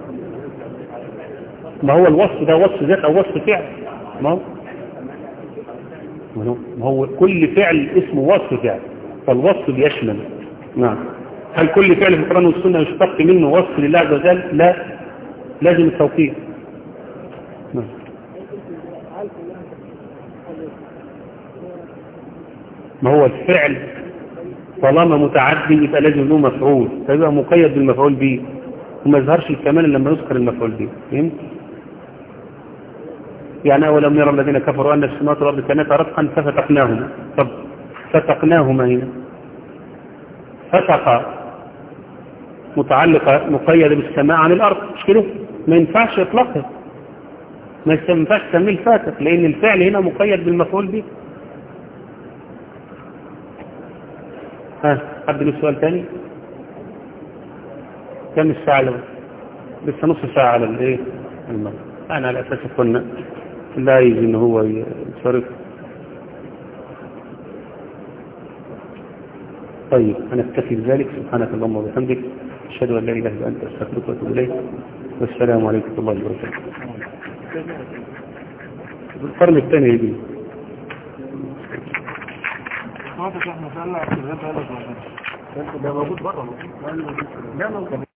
ما هو الوصف ده وصف ذات أو وصف فعل ما هو ما هو- ما هو كل فعل اسمه وصف فعل فالوصف بيشمل نعم هل كل فعل في القرآن والسنة يشتق منه وصف لله عز وجل لا لازم التوقيت نعم ما هو الفعل طالما متعدي يبقى لازم له مفعول فيبقى مقيد بالمفعول به وما يظهرش الكمال إلا لما يذكر المفعول به فهمت؟ يعني أولم يرى الذين كفروا أن السماوات والأرض كانتا رتقا ففتقناهما طب فتقناهما هنا فتق متعلقة مقيدة بالسماء عن الأرض مش كده؟ ما ينفعش إطلاقها ما ينفعش تسميه الفاتق لأن الفعل هنا مقيد بالمفعول به ها حد له سؤال تاني كم الساعة لو لسه نص ساعة على الايه المغرب انا على اساس كنا لا يجي ان هو يصرف طيب انا اكتفي بذلك سبحانك اللهم وبحمدك اشهد ان لا اله الا انت استغفرك واتوب اليك والسلام عليكم ورحمه الله وبركاته القرن الثاني يجي واضح احنا فعلا ده موجود بره لا موجود